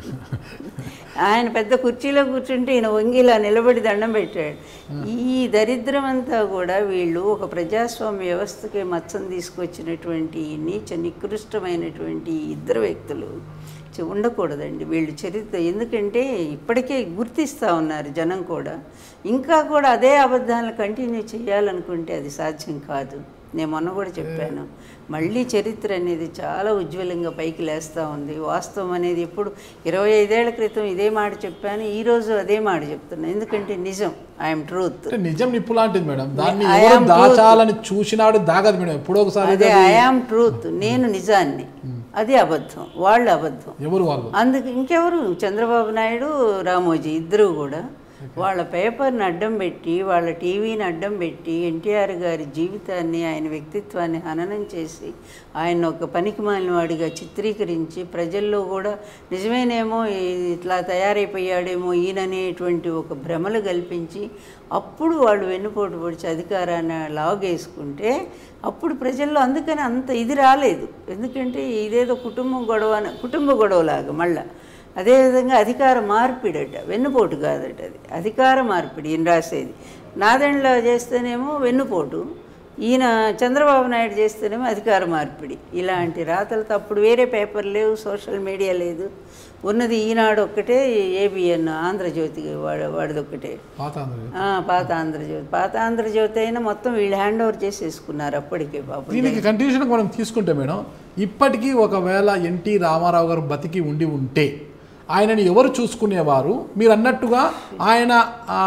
ఆయన పెద్ద కుర్చీలో కూర్చుంటే ఈయన వంగిలా నిలబడి దండం పెట్టాడు ఈ దరిద్రం అంతా కూడా వీళ్ళు ఒక ప్రజాస్వామ్య వ్యవస్థకి మచ్చం తీసుకొచ్చినటువంటి నీచ నికృష్టమైనటువంటి ఈ ఇద్దరు వ్యక్తులు చ- ఉండకూడదండి వీళ్ళు చరిత్ర ఎందుకంటే ఇప్పటికే గుర్తిస్తూ ఉన్నారు జనం కూడా ఇంకా కూడా అదే అబద్ధాలను కంటిన్యూ చేయాలనుకుంటే అది సాధ్యం కాదు నేను మొన్న కూడా చెప్పాను మళ్ళీ చరిత్ర అనేది చాలా ఉజ్వలంగా పైకి లేస్తూ ఉంది వాస్తవం అనేది ఎప్పుడు ఇరవై ఐదేళ్ల క్రితం ఇదే మాట చెప్పాను ఈరోజు అదే మాట చెప్తున్నాను ఎందుకంటే నిజం ఐఎమ్ ట్రూత్ అంటే నిజం నిప్పు లాంటిది మేడం దాన్ని I ఎవరు am దాచాలని చూసినాడు దాగదు మేడం ఎప్పుడో ఒకసారి అదే ఐఆమ్ ట్రూత్ నేను నిజాన్ని అది అబద్ధం వాళ్ళు అబద్ధం ఎవరు వాళ్ళు అందుకు ఇంకెవరు చంద్రబాబు నాయుడు రామోజీ ఇద్దరు కూడా వాళ్ళ పేపర్ని అడ్డం పెట్టి వాళ్ళ టీవీని అడ్డం పెట్టి ఎన్టీఆర్ గారి జీవితాన్ని ఆయన వ్యక్తిత్వాన్ని హననం చేసి ఆయన ఒక పనికి వాడిగా చిత్రీకరించి ప్రజల్లో కూడా నిజమేనేమో ఈ- ఇట్లా తయారైపోయాడేమో ఈయననేటువంటి ఒక భ్రమలు కల్పించి అప్పుడు వాళ్ళు వెన్నుపోటు పొడిచి అధికారాన్ని లాగేసుకుంటే అప్పుడు ప్రజల్లో అందుకని అంత ఇది రాలేదు ఎందుకంటే ఇదేదో కుటుంబం గొడవ అని- కుటుంబ గొడవలాగా మళ్ళా అదేవిధంగా అధికార మార్పిడట వెన్నుపోటు కాదట అది అధికార మార్పిడి ఈయన రాసేది నాదెండ్ల చేస్తేనేమో వెన్నుపోటు ఈయన చంద్రబాబు నాయుడు చేస్తేనేమో అధికార మార్పిడి ఇలాంటి రాతలు తప్పుడు వేరే పేపర్ లేవు సోషల్ మీడియా లేదు ఉన్నది ఈనాడు ఒక్కటే ఏబిఎన్ ఆంధ్రజ్యోతి వాడు వాడిదొక్కటే పాత ఆంధ్ర ఆ, పాత ఆంధ్రజ్యోతి పాత ఆంధ్రజ్యోతి అయినా మొత్తం వీళ్ళు హ్యాండ్ ఓవర్ చేసేసుకున్నారు అప్పటికే పాపం దీనికి కంటిన్యూషన్ మనం తీసుకుంటే మేడం ఇప్పటికీ ఒకవేళ ఎన్టీ రామారావు గారు బతికి ఉండి ఉంటే ఆయనని ఎవరు చూసుకునేవారు మీరు అన్నట్టుగా ఆయన ఆ,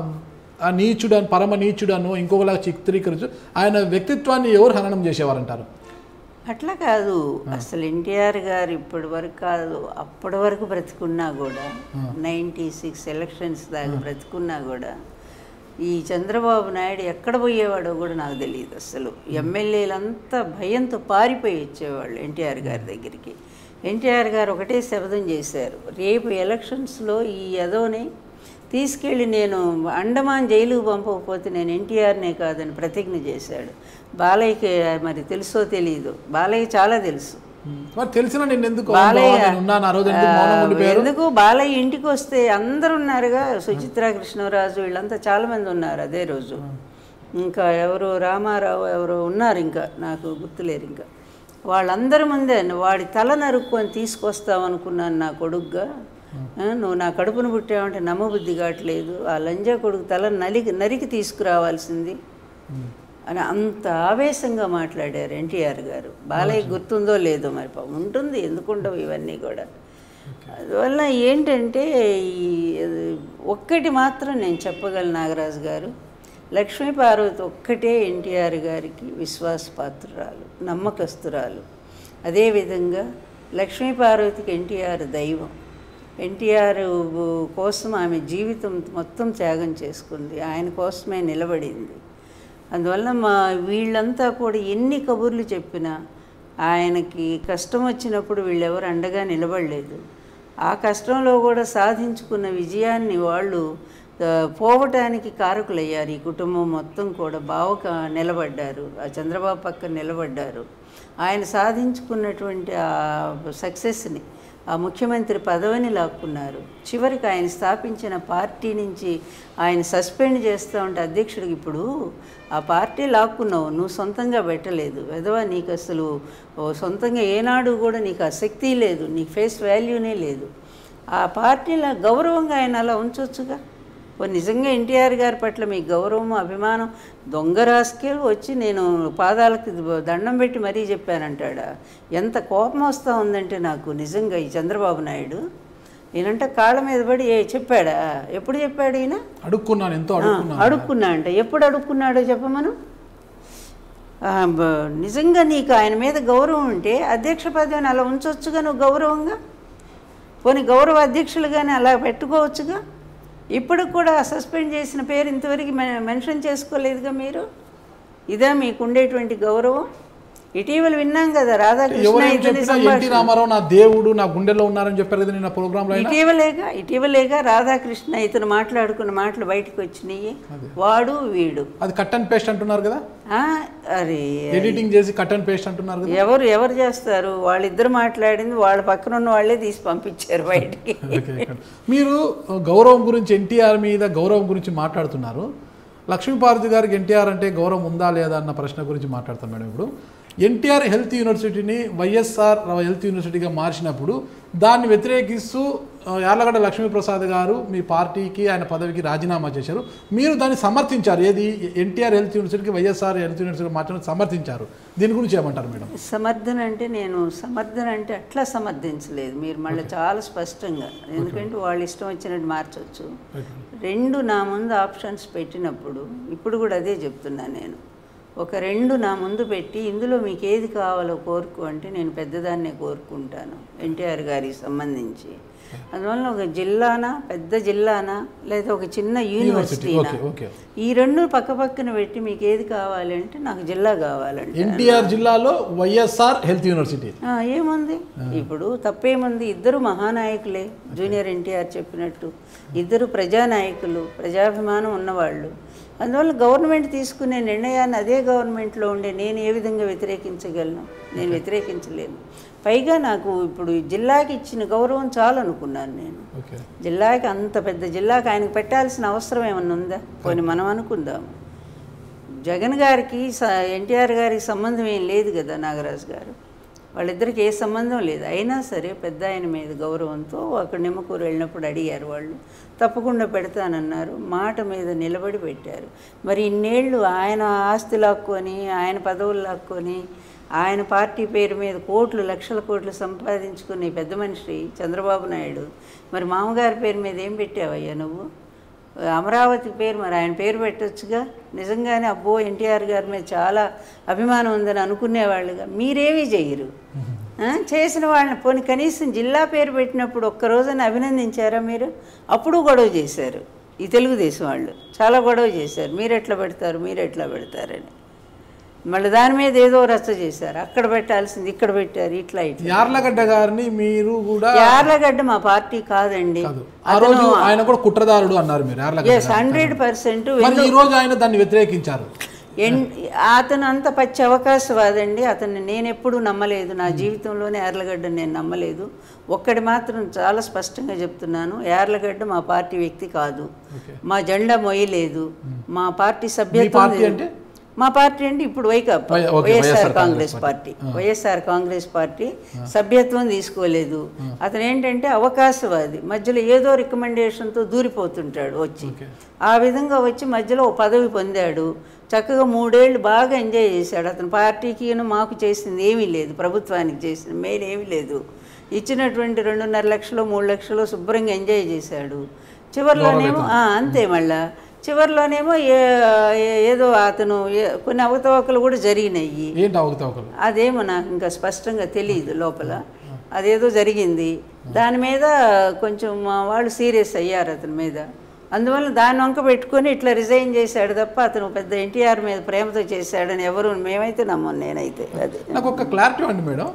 ఆ నీచుడను పరమ నీచుడను ఇంకొకలా చిత్రీకరించు ఆయన వ్యక్తిత్వాన్ని ఎవరు హననం చేసేవారంటారు అట్లా కాదు అసలు ఎన్టీఆర్ గారు ఇప్పటి వరకు కాదు అప్పటి వరకు బ్రతికున్నా కూడా నైంటీ సిక్స్ ఎలక్షన్స్ దాకా బ్రతికున్నా కూడా ఈ చంద్రబాబు నాయుడు ఎక్కడ పోయేవాడో కూడా నాకు తెలియదు అసలు ఎమ్మెల్యేలంతా భయంతో పారిపోయి వచ్చేవాళ్ళు ఎన్టీఆర్ గారి దగ్గరికి ఎన్టీఆర్ గారు ఒకటే శబ్దం చేశారు రేపు ఎలక్షన్స్లో ఈ యదోని తీసుకెళ్ళి నేను అండమాన్ జైలుకు పంపకపోతే నేను ఎన్టీఆర్నే కాదని ప్రతిజ్ఞ చేశాడు బాలయ్యకి మరి తెలుసో తెలియదు బాలయ్య చాలా తెలుసు మరి తెలిసిన నేను ఎందుకు బాలయ్య నేను ఉన్నాను ఆ రోజు ఎందుకు మౌనం ఆ, ఉండిపోయారు ఎందుకు బాలయ్య ఇంటికి వస్తే అందరు ఉన్నారుగా సుచిత్ర కృష్ణరాజు వీళ్ళంతా చాలా మంది ఉన్నారు అదే రోజు ఇంకా ఎవరు రామారావు ఎవరు ఉన్నారు ఇంకా నాకు గుర్తులేరు ఇంకా వాళ్ళందరి ముందే వాడి తల నరుక్కొని తీసుకొస్తామనుకున్నాను నా కొడుగ్గా ఆ, నువ్వు నా కడుపును పుట్టావంటే నమ్మబుద్ధి కావట్లేదు ఆ లంజా కొడుకు తల నలికి నరికి తీసుకురావాల్సింది అని అంత ఆవేశంగా మాట్లాడారు ఎన్టీఆర్ గారు బాలయ్య గుర్తుందో లేదో మరి పాపం ఉంటుంది ఎందుకుండవు ఇవన్నీ కూడా అందువల్ల ఏంటంటే ఈ ఒక్కటి మాత్రం నేను చెప్పగలను నాగరాజు గారు లక్ష్మీ పార్వతి ఒక్కటే ఎన్టీఆర్ గారికి విశ్వాసపాత్రురాలు నమ్మకస్తురాలు అదేవిధంగా లక్ష్మీ పార్వతికి ఎన్టీఆర్ దైవం ఎన్టీఆర్ కోసం ఆమె జీవితం మొత్తం త్యాగం చేసుకుంది ఆయన కోసమే నిలబడింది అందువల్ల మా వీళ్ళంతా కూడా ఎన్ని కబుర్లు చెప్పినా ఆయనకి కష్టం వచ్చినప్పుడు వీళ్ళెవరు అండగా నిలబడలేదు ఆ కష్టంలో కూడా సాధించుకున్న విజయాన్ని వాళ్ళు ఆ, పోవటానికి కారకులయ్యారు ఈ కుటుంబం మొత్తం కూడా బావక నిలబడ్డారు ఆ చంద్రబాబు పక్కన నిలబడ్డారు ఆయన సాధించుకున్నటువంటి ఆ సక్సెస్ని ఆ ముఖ్యమంత్రి పదవిని లాక్కున్నారు చివరికి ఆయన స్థాపించిన పార్టీ నుంచి ఆయన సస్పెండ్ చేస్తూ ఉంటే అధ్యక్షుడికి ఇప్పుడు ఆ పార్టీ లాక్కున్నావు నువ్వు సొంతంగా పెట్టలేదు ఎదవా నీకు అసలు ఓ సొంతంగా ఏనాడు కూడా నీకు ఆ శక్తి లేదు నీకు ఫేస్ వాల్యూనే లేదు ఆ పార్టీలో గౌరవంగా ఆయన అలా ఉంచవచ్చుగా ఓ నిజంగా ఎన్టీఆర్ గారి పట్ల మీ గౌరవం అభిమానం దొంగ రాసుకెళ్ళి వచ్చి నేను పాదాలకు దండం పెట్టి మరీ చెప్పానంటాడా ఎంత కోపం వస్తూ ఉందంటే నాకు నిజంగా ఈ చంద్రబాబు నాయుడు ఈయనంటే కాళ్ళ మీద పడి ఏ చెప్పాడా ఎప్పుడు చెప్పాడు ఈయన అడుక్కున్నాను ఎంతో అడుక్కున్నాను అడుక్కున్నా అంట ఎప్పుడు అడుక్కున్నాడో చెప్పమను ఆ, బ- నిజంగా నీకు ఆయన మీద గౌరవం ఉంటే అధ్యక్ష పదవిని అలా ఉంచవచ్చుగా నువ్వు గౌరవంగా పోనీ గౌరవ అధ్యక్షులుగానే అలా పెట్టుకోవచ్చుగా ఇప్పుడు కూడా సస్పెండ్ చేసిన పేరు ఇంతవరకు మె- మెన్షన్ చేసుకోలేదుగా మీరు ఇదా మీకు ఉండేటువంటి గౌరవం ఇటీవల విన్నాం కదా రాధాకృష్ణ ఎవరేం ఇతని చెప్పినా ఎన్టీ సంభాషణ రామారావు నా దేవుడు నా గుండెలో ఉన్నారని చెప్పారు కదా నిన్న ప్రోగ్రాంలో అయినా ఇటీవలేగా ఇటీవలేగా రాధాకృష్ణ ఇతను మాట్లాడుకున్న మాటలు బయటకు వచ్చినాయి వాడు వీడు అది కట్ అండ్ పేస్ట్ అంటున్నారు కదా ఆ, అరే ఎడిటింగ్ చేసి కట్ అండ్ పేస్ట్ అంటున్నారు కదా ఎవరు ఎవరు చేస్తారు వాళ్ళిద్దరు మాట్లాడింది వాళ్ళ పక్కన ఉన్న వాళ్ళే తీసి పంపించారు బయటికి ఓకే, ఇక్కడ. మీరు గౌరవం గురించి ఎన్టీఆర్ మీద గౌరవం గురించి మాట్లాడుతున్నారు లక్ష్మీపార్వతి గారికి ఎన్టీఆర్ అంటే గౌరవం ఉందా లేదా అన్న ప్రశ్న గురించి మాట్లాడతాం మేడం ఇప్పుడు ఎన్టీఆర్ హెల్త్ యూనివర్సిటీని వైఎస్ఆర్ హెల్త్ యూనివర్సిటీగా మార్చినప్పుడు దాన్ని వ్యతిరేకిస్తూ ఆ, యార్లగడ్డ లక్ష్మీప్రసాద్ గారు మీ పార్టీకి ఆయన పదవికి రాజీనామా చేశారు మీరు దాన్ని సమర్థించారు ఏది ఎన్టీఆర్ హెల్త్ యూనివర్సిటీకి వైఎస్ఆర్ హెల్త్ యూనివర్సిటీ మార్చడం సమర్థించారు దీని గురించి ఏమంటారు మేడం సమర్థన అంటే నేను సమర్థన అంటే అట్లా సమర్థించలేదు మీరు మళ్ళీ చాలా స్పష్టంగా ఎందుకంటే వాళ్ళు ఇష్టం వచ్చినట్టు మార్చవచ్చు రెండు నా ముందు ఆప్షన్స్ పెట్టినప్పుడు ఇప్పుడు కూడా అదే చెప్తున్నా నేను ఒక రెండు నా ముందు పెట్టి ఇందులో మీకు ఏది కావాలో కోరుకు అంటే నేను పెద్దదాన్నే కోరుకుంటాను ఎన్టీఆర్ గారికి సంబంధించి అందువల్ల ఒక జిల్లానా పెద్ద జిల్లానా లేదా ఒక చిన్న యూనివర్సిటీనా ఓకే ఓకే ఈ రెండు పక్క పక్కన పెట్టి మీకు ఏది కావాలి అంటే నాకు జిల్లా కావాలంటే ఎన్టీఆర్ జిల్లాలో వైఎస్ఆర్ హెల్త్ యూనివర్సిటీ ఆ, ఏముంది ఇప్పుడు తప్పేముంది ఇద్దరు మహానాయకులే జూనియర్ ఎన్టీఆర్ చెప్పినట్టు ఇద్దరు ప్రజానాయకులు ప్రజాభిమానం ఉన్నవాళ్ళు అందువల్ల గవర్నమెంట్ తీసుకునే నిర్ణయాన్ని అదే గవర్నమెంట్లో ఉండే నేను ఏ విధంగా వ్యతిరేకించగలను నేను వ్యతిరేకించలేను పైగా నాకు ఇప్పుడు ఈ జిల్లాకి ఇచ్చిన గౌరవం చాలు అనుకున్నాను నేను ఓకే జిల్లాకి అంత పెద్ద జిల్లాకి ఆయనకు పెట్టాల్సిన అవసరం ఏమన్నా ఉందా పోనీ మనం అనుకుందాం జగన్ గారికి స- ఎన్టీఆర్ గారికి సంబంధం ఏం లేదు కదా నాగరాజు గారు వాళ్ళిద్దరికి ఏ సంబంధం లేదు అయినా సరే పెద్ద ఆయన మీద గౌరవంతో అక్కడ నిమ్మకూరు వెళ్ళినప్పుడు అడిగారు వాళ్ళు తప్పకుండా పెడతానన్నారు మాట మీద నిలబడి పెట్టారు మరి ఇన్నేళ్ళు ఆయన ఆస్తి లాక్కొని ఆయన పదవులు లాక్కొని ఆయన పార్టీ పేరు మీద కోట్లు లక్షల కోట్లు సంపాదించుకునే పెద్ద మనిషి చంద్రబాబు నాయుడు మరి మామగారి పేరు మీద ఏం పెట్టావయ్యా నువ్వు అమరావతి పేరు మరి ఆయన పేరు పెట్టొచ్చుగా నిజంగానే అబ్బో ఎన్టీఆర్ గారి మీద చాలా అభిమానం ఉందని అనుకునేవాళ్ళుగా మీరేమీ చేయరు ఆ, చేసిన వాళ్ళని పోనీ కనీసం జిల్లా పేరు పెట్టినప్పుడు ఒక్క రోజున అభినందించారా మీరు అప్పుడు గొడవ చేశారు ఈ తెలుగుదేశం వాళ్ళు చాలా గొడవ చేశారు మీరు ఎట్లా పెడతారు మీరు ఎట్లా పెడతారని మళ్ళీ దాని మీద ఏదో రచ్చ చేశారు అక్కడ పెట్టాల్సింది ఇక్కడ పెట్టారు ఇట్లా ఇట్లా యార్లగడ్డ గారిని మీరు కూడా యార్లగడ్డ మా పార్టీ కాదండి కాదు ఆ రోజు ఆయన కూడా కుట్రదారుడు అన్నారు మీరు యార్లగడ్డ ఎస్ హండ్రెడ్ పర్సెంట్ మరి ఈ రోజు ఆయన దాన్ని వ్యతిరేకించారు ఎన్ అతను అంత పచ్చి అవకాశవాదండి అతన్ని నేను ఎప్పుడూ నమ్మలేదు నా జీవితంలోనే యార్లగడ్డ నేను నమ్మలేదు ఒక్కటి మాత్రం చాలా స్పష్టంగా చెప్తున్నాను యార్లగడ్డ మా పార్టీ వ్యక్తి కాదు మా జెండా మొయ్యలేదు మా పార్టీ సభ్యత్వం పార్టీ లేదు. అంటే? మా పార్టీ అంటే ఇప్పుడు వైకాపా వై- okay, YSR YSR Congress party YSR Congress party సభ్యత్వం తీసుకోలేదు అతను ఏంటంటే అవకాశవాది మధ్యలో ఏదో రికమెండేషన్తో దూరిపోతుంటాడు వచ్చి ఆ విధంగా వచ్చి మధ్యలో ఓ పదవి పొందాడు చక్కగా మూడేళ్ళు బాగా ఎంజాయ్ చేశాడు అతని పార్టీకి మాకు చేసింది ఏమీ లేదు ప్రభుత్వానికి చేసింది మెయిన్ ఏమీ లేదు ఇచ్చినటువంటి రెండున్నర లక్షలు మూడు లక్షలు శుభ్రంగా ఎంజాయ్ చేశాడు చివరిలోనేమో ఆ, అంతే మళ్ళా చివరిలోనేమో ఏ- ఏ- ఏదో అతను ఏ- కొన్ని అవతవకలు కూడా జరిగినాయి ఏంటి అవకతవకలు అదేమో నాకు ఇంకా స్పష్టంగా తెలియదు లోపల అదేదో జరిగింది దాని మీద కొంచెం మా వాళ్ళు సీరియస్ అయ్యారు అతని మీద అందువల్ల దాన్ని వంక పెట్టుకొని ఇట్లా రిజైన్ చేశాడు తప్ప అతను పెద్ద ఎన్టీఆర్ మీద ప్రేమతో చేశాడని ఎవరు మేమైతే నమ్మను నేనైతే అది నాకు ఒక క్లారిటీ అండి మేడం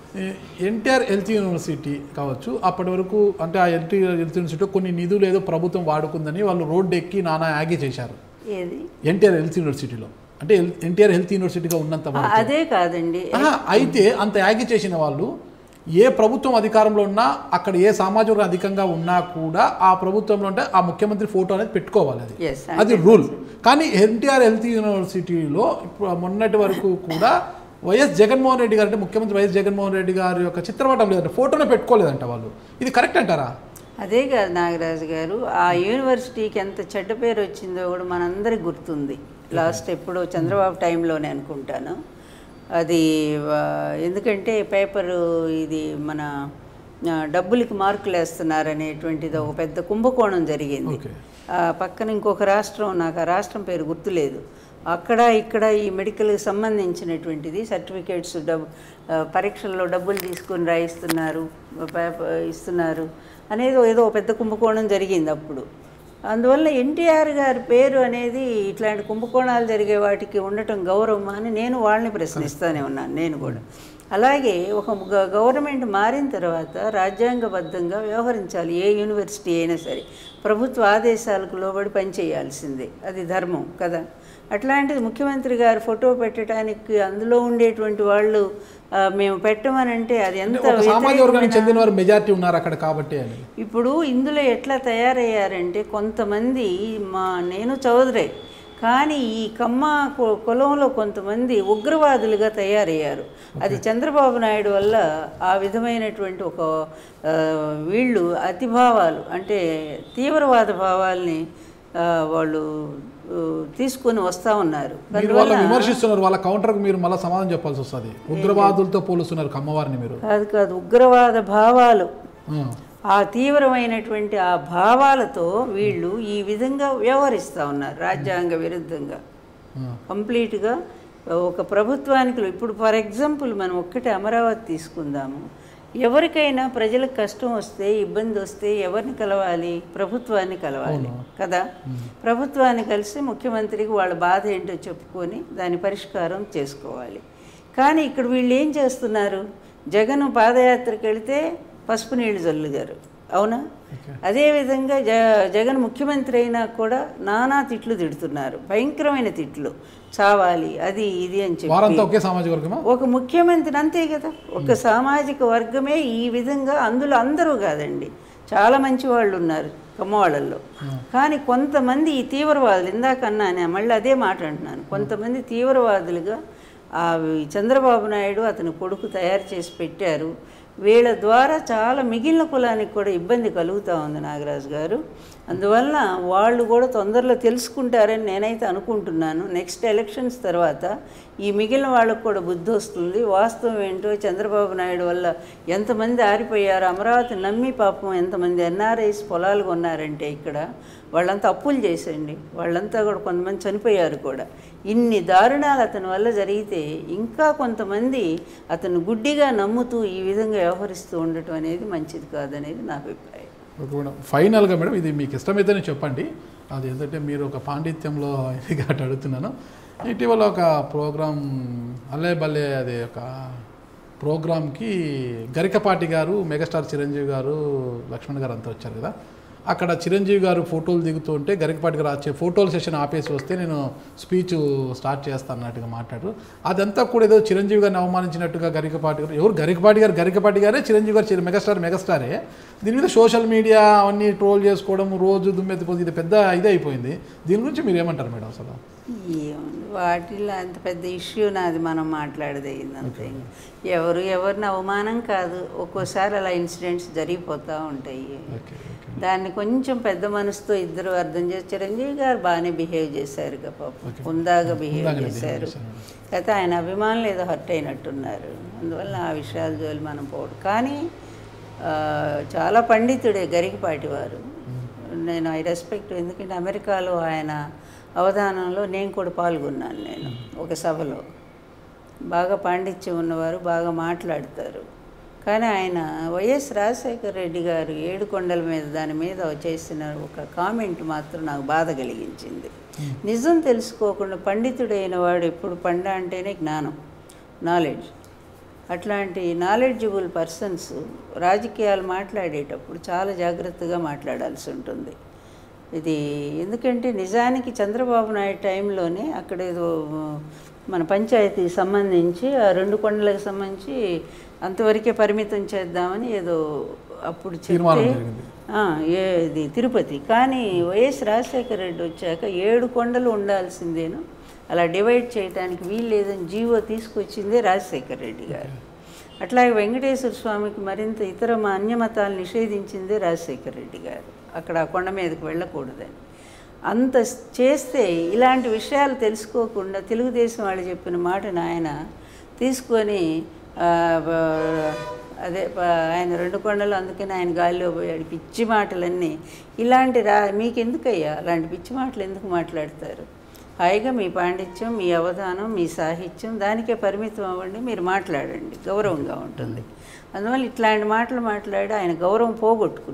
ఎన్టీఆర్ హెల్త్ యూనివర్సిటీ కావచ్చు అప్పటి వరకు అంటే ఆ ఎన్టీఆర్ హెల్త్ యూనివర్సిటీ కొన్ని నిధులు ఏదో ప్రభుత్వం వాడుకుందని వాళ్ళు రోడ్డు ఎక్కి నానా యాగి చేశారు ఏది ఎన్టీఆర్ హెల్త్ యూనివర్సిటీలో అంటే ఎన్టీఆర్ హెల్త్ యూనివర్సిటీగా ఉన్నంత ఆ, వరకు అదే కాదండి ఆహా, అయితే అంత యాగి చేసిన వాళ్ళు ఏ ప్రభుత్వం అధికారంలో ఉన్నా అక్కడ ఏ సామాజిక వర్గం అధికంగా ఉన్నా కూడా ఆ ప్రభుత్వంలో అంటే ఆ ముఖ్యమంత్రి ఫోటో అనేది పెట్టుకోవాలి అది Yes, అది రూల్ కానీ ఎన్టీఆర్ హెల్త్ యూనివర్సిటీలో ఇప్పుడు మొన్నటి వరకు కూడా వైఎస్ జగన్మోహన్ రెడ్డి గారు అంటే ముఖ్యమంత్రి వైఎస్ జగన్మోహన్ రెడ్డి గారి యొక్క చిత్రపటం లేదంట ఫోటోనే పెట్టుకోలేదంట వాళ్ళు ఇది కరెక్ట్ అంటారా అదే కాదు నాగరాజు గారు ఆ యూనివర్సిటీకి ఎంత చెడ్డ పేరు వచ్చిందో కూడా మనందరికి గుర్తుంది లాస్ట్ ఎప్పుడో చంద్రబాబు టైంలోనే అనుకుంటాను అది ఆ, ఎందుకంటే పేపరు ఇది మన ఆ, డబ్బులకి మార్కులు వేస్తున్నారు అనేటువంటిది ఒక పెద్ద కుంభకోణం జరిగింది ఓకే ఆ పక్కన ఇంకొక రాష్ట్రం నాకు ఆ రాష్ట్రం పేరు గుర్తులేదు అక్కడ ఇక్కడ ఈ మెడికల్కి సంబంధించినటువంటిది సర్టిఫికేట్స్ డబ్బు ఆ, పరీక్షల్లో డబ్బులు తీసుకొని రాయిస్తున్నారు పేప- ఇస్తున్నారు అనేది ఏదో ఒక పెద్ద కుంభకోణం జరిగింది అప్పుడు అందువల్ల ఎన్టీఆర్ గారి పేరు అనేది ఇట్లాంటి కుంభకోణాలు జరిగే వాటికి ఉండటం గౌరవమా అని నేను వాళ్ళని ప్రశ్నిస్తానే ఉన్నాను నేను కూడా అలాగే ఒక గ- గవర్నమెంట్ మారిన తర్వాత రాజ్యాంగబద్ధంగా వ్యవహరించాలి ఏ యూనివర్సిటీ అయినా సరే ప్రభుత్వ ఆదేశాలకు లోబడి పనిచేయాల్సిందే అది ధర్మం కదా అట్లాంటిది ముఖ్యమంత్రి గారు ఫోటో పెట్టడానికి అందులో ఉండేటువంటి వాళ్ళు ఆ, మేము పెట్టమనంటే అది ఎంత ఒక సామాజిక వర్గానికి వ్యతిరేకమైన- చెందిన వారు మెజారిటీ ఉన్నారు అక్కడ కాబట్టి అని ఇప్పుడు ఇందులో ఎట్లా తయారయ్యారంటే కొంతమంది మా నేను చౌదరే కానీ ఈ కమ్మ కు- కులంలో కొంతమంది ఉగ్రవాదులుగా తయారయ్యారు అది చంద్రబాబు నాయుడు వల్ల ఆ విధమైనటువంటి ఒక ఆ, వీళ్ళు అతిభావాలు అంటే తీవ్రవాద భావాల్ని ఆ, వాళ్ళు ఆ, తీసుకొని వస్తూ ఉన్నారు మీరు వాళ్ళ విమర్శిస్తున్నారు వాళ్ళ కౌంటర్కి మీరు మళ్ళీ సమాధానం చెప్పాల్సి వస్తుంది ఉగ్రవాదులతో పోలుస్తున్నారు కమ్మవారిని మీరు కాదు కాదు ఉగ్రవాద భావాలు ఆ. ఆ తీవ్రమైనటువంటి ఆ భావాలతో వీళ్ళు ఈ విధంగా వ్యవహరిస్తూ ఉన్నారు రాజ్యాంగ విరుద్ధంగా ఆ. కంప్లీట్గా ఒక ప్రభుత్వానికి ఇప్పుడు ఫర్ ఎగ్జాంపుల్ మనం ఒక్కటే అమరావతి తీసుకుందాము ఎవరికైనా ప్రజలకు కష్టం వస్తే ఇబ్బంది వస్తే ఎవరిని కలవాలి ప్రభుత్వాన్ని కలవాలి కదా ప్రభుత్వాన్ని కలిసి ముఖ్యమంత్రికి వాళ్ళ బాధ ఏంటో చెప్పుకొని దాని పరిష్కారం చేసుకోవాలి కానీ ఇక్కడ వీళ్ళు ఏం చేస్తున్నారు జగన్ పాదయాత్రకు వెళితే పసుపు నీళ్లు జల్లుగారు అవునా అదేవిధంగా జ జగన్ ముఖ్యమంత్రి అయినా కూడా నానా తిట్లు తిడుతున్నారు భయంకరమైన తిట్లు చావాలి అది ఇది అని చెప్పి వారంతా ఒకే సామాజిక వర్గమా ఒక ముఖ్యమంత్రి అంతే కదా ఒక సామాజిక వర్గమే ఈ విధంగా అందులో అందరూ కాదండి చాలా మంచి వాళ్ళు ఉన్నారు కమ్మవాళ్ళల్లో కానీ కొంతమంది ఈ తీవ్రవాదులు ఇందాక అన్నాను మళ్ళీ అదే మాట అంటున్నాను కొంతమంది తీవ్రవాదులుగా ఆ చంద్రబాబు నాయుడు అతని కొడుకు తయారు చేసి పెట్టారు వీళ్ళ ద్వారా చాలా మిగిలిన కులానికి కూడా ఇబ్బంది కలుగుతూ ఉంది నాగరాజు గారు అందువల్ల వాళ్ళు కూడా తొందరలో తెలుసుకుంటారని నేనైతే అనుకుంటున్నాను నెక్స్ట్ ఎలక్షన్స్ తర్వాత ఈ మిగిలిన వాళ్ళకు కూడా బుద్ధి వస్తుంది వాస్తవం ఏంటో చంద్రబాబు నాయుడు వల్ల ఎంతమంది ఆరిపోయారు అమరావతి నమ్మి పాపం ఎంతమంది ఎన్ఆర్ఐస్ పొలాలు కొన్నారంటే ఇక్కడ వాళ్ళంతా అప్పులు చేసండి వాళ్ళంతా కూడా కొంతమంది చనిపోయారు కూడా ఇన్ని దారుణాలు అతని వల్ల జరిగితే ఇంకా కొంతమంది అతను గుడ్డిగా నమ్ముతూ ఈ విధంగా వ్యవహరిస్తూ ఉండటం అనేది మంచిది కాదనేది నా అభిప్రాయం ఓకే మేడం ఫైనల్గా మేడం ఇది మీకు ఇష్టమైతేనే చెప్పండి అది ఏంటంటే మీరు ఒక పాండిత్యంలో ఇది కాబట్టి అడుగుతున్నాను ఇటీవల ఒక ప్రోగ్రామ్ అల్లే బల్లే అది ఒక ప్రోగ్రామ్కి గరికపాటి గారు మెగాస్టార్ చిరంజీవి గారు లక్ష్మణ్ గారు అంతా వచ్చారు కదా అక్కడ చిరంజీవి గారు ఫోటోలు దిగుతుంటే గరికపాటి గారు వచ్చే ఫోటోల సెషన్ ఆపేసి వస్తే నేను స్పీచ్ స్టార్ట్ చేస్తాను అన్నట్టుగా మాట్లాడారు అదంతా కూడా ఏదో చిరంజీవి గారిని అవమానించినట్టుగా గరికపాటి గారు ఎవరు గరికపాటి గారు గరికపాటి గారే చిరంజీవి గారు చిర- మెగాస్టార్ మెగాస్టారే దీని మీద సోషల్ మీడియా అవన్నీ ట్రోల్ చేసుకోవడం రోజు దుమ్మెత్తిపోతే ఇది పెద్ద ఇది అయిపోయింది దీని గురించి మీరు ఏమంటారు మేడం అసలు ఏముంది వాటిల్లో అంత పెద్ద ఇష్యూ నాది మనం మాట్లాడేది అంతే ఎవరు ఎవరిని అవమానం కాదు ఒక్కోసారి అలా ఇన్సిడెంట్స్ జరిగిపోతూ ఉంటాయి ఓకే ఓకే దాన్ని కొంచెం పెద్ద మనసుతో ఇద్దరు అర్థం చేసి చిరంజీవి గారు బాగానే బిహేవ్ చేశారు కదా పాపం హుందాగా బిహేవ్ హుందాగానే చేశారు behave చేశారు. అయితే ఆయన అభిమానులు ఏదో హర్ట్ అయినట్టున్నారు అందువల్ల ఆ విషయాల జోలి మనం పోవడం కానీ ఆ, చాలా పండితుడే గరికపాటి వారు నేను ఐ రెస్పెక్ట్ ఎందుకంటే అమెరికాలో ఆయన అవధానంలో నేను కూడా పాల్గొన్నాను నేను ఒక సభలో బాగా పాండిత్యం ఉన్నవారు బాగా మాట్లాడతారు కానీ ఆయన వైఎస్ రాజశేఖర రెడ్డి గారు ఏడు కొండల మీద దాని మీద చేసిన ఒక కామెంట్ మాత్రం నాకు బాధ కలిగించింది నిజం తెలుసుకోకుండా పండితుడైన వాడు ఎప్పుడు పండ అంటేనే జ్ఞానం నాలెడ్జ్ అట్లాంటి నాలెడ్జబుల్ పర్సన్స్ రాజకీయాలు మాట్లాడేటప్పుడు చాలా జాగ్రత్తగా మాట్లాడాల్సి ఉంటుంది ఇది ఎందుకంటే నిజానికి చంద్రబాబు నాయుడు టైంలోనే అక్కడ ఏదో మన పంచాయతీ సంబంధించి ఆ రెండు కొండలకు సంబంధించి అంతవరకే పరిమితం చేద్దామని ఏదో అప్పుడు తీర్మానం చెప్తే జరిగింది. ఆ, ఏది తిరుపతి కానీ వైఎస్ రాజశేఖర రెడ్డి వచ్చాక ఏడు కొండలు ఉండాల్సిందేను అలా డివైడ్ చేయడానికి వీలు లేదని జీవో తీసుకొచ్చిందే రాజశేఖర రెడ్డి గారు అట్లాగే వెంకటేశ్వర స్వామికి మరింత ఇతర మా అన్యమతాలు నిషేధించిందే రాజశేఖర రెడ్డి గారు అక్కడ ఆ కొండ మీదకి వెళ్ళకూడదని అంత చేస్తే ఇలాంటి విషయాలు తెలుసుకోకుండా తెలుగుదేశం వాళ్ళు చెప్పిన మాటను ఆయన తీసుకొని ఆ, బ- అదే ప- ఆయన రెండు కొండలు అందుకని ఆయన గాలిలో పోయాడు పిచ్చి మాటలన్నీ ఇలాంటి రా మీకెందుకయ్యా అలాంటి పిచ్చి మాటలు ఎందుకు మాట్లాడతారు హాయిగా మీ పాండిత్యం మీ అవధానం మీ సాహిత్యం దానికే పరిమితం అవ్వండి మీరు మాట్లాడండి గౌరవంగా ఉంటుంది అందువల్ల ఇట్లాంటి మాటలు మాట్లాడి ఆయన గౌరవం పోగొట్టుకున్నాడు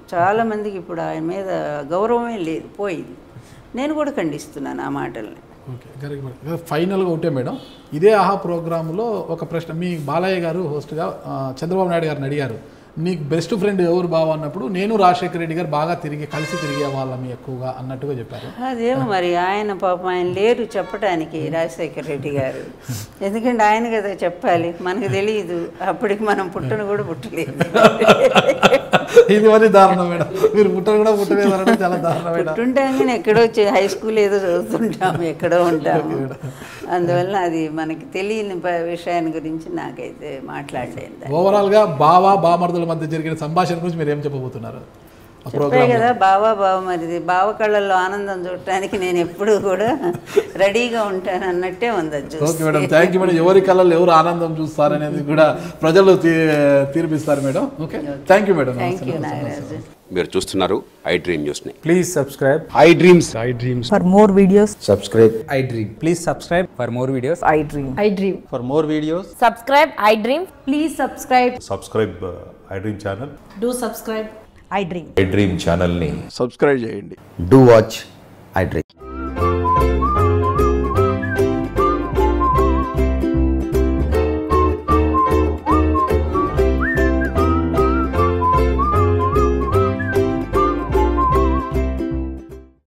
చాలామందికి ఇప్పుడు ఆయన మీద గౌరవమే లేదు పోయింది నేను కూడా ఖండిస్తున్నాను ఆ మాటల్ని ఓకే కరెక్ట్ మేడం ఫైనల్గా ఒకటే మేడం ఇదే ఆహా ప్రోగ్రాంలో ఒక ప్రశ్న మీ బాలయ్య గారు హోస్ట్గా ఆ, చంద్రబాబు నాయుడు గారిని అడిగారు నీకు బెస్ట్ ఫ్రెండ్ ఎవరు బావ అన్నప్పుడు నేను రాజశేఖర రెడ్డి గారు బాగా తిరిగి కలిసి తిరిగే వాళ్ళమి ఎక్కువగా అన్నట్టుగా చెప్పారు అదేమో మరి ఆయన పాపం ఆయన లేరు చెప్పడానికి రాజశేఖర రెడ్డి గారు ఎందుకంటే ఆయన కదా చెప్పాలి మనకు తెలియదు అప్పటికి మనం పుట్టను కూడా పుట్టలేదు ఇది మరి దారుణం మేడం మీరు పుట్టరు కూడా పుట్టలేదు అనడం చాలా దారుణం మేడం పుట్టుంటాం కానీ ఎక్కడో చే- హై స్కూల్ ఏదో చదువుతుంటాం ఎక్కడో ఉంటాము అందువల్ల అది మనకి తెలియని ప- విషయాన్ని గురించి నాకైతే మాట్లాడలేదు ఓవరాల్గా బావా బామర్దుల మధ్య జరిగిన సంభాషణ గురించి మీరు ఏం చెప్పబోతున్నారు ఆ చెప్పే ప్రోగ్రామ్ కదా బావా బావ మరిది బావ కళ్ళల్లో ఆనందం చూడటానికి నేను ఎప్పుడూ కూడా రెడీగా ఉంటాను అన్నట్టే ఉంది అది ఓకే చూస్తే. మేడం థ్యాంక్ యూ మేడం ఎవరి కళ్ళల్లో ఎవరు ఆనందం చూస్తారనేది కూడా ప్రజలు తీ- తీర్పిస్తారు madam okay thank you madam thank you Nagaraju మీరు చూస్తున్నారు ఐ డ్రీమ్ న్యూస్ని Please subscribe. I dreams For more videos, subscribe I dream. Please subscribe for more videos. I dream. I dream. For more videos. Subscribe, I dream. Please subscribe. Subscribe I dream channel Do subscribe. I dream. I dream ఛానల్ని subscribe చేయండి do watch I Dream.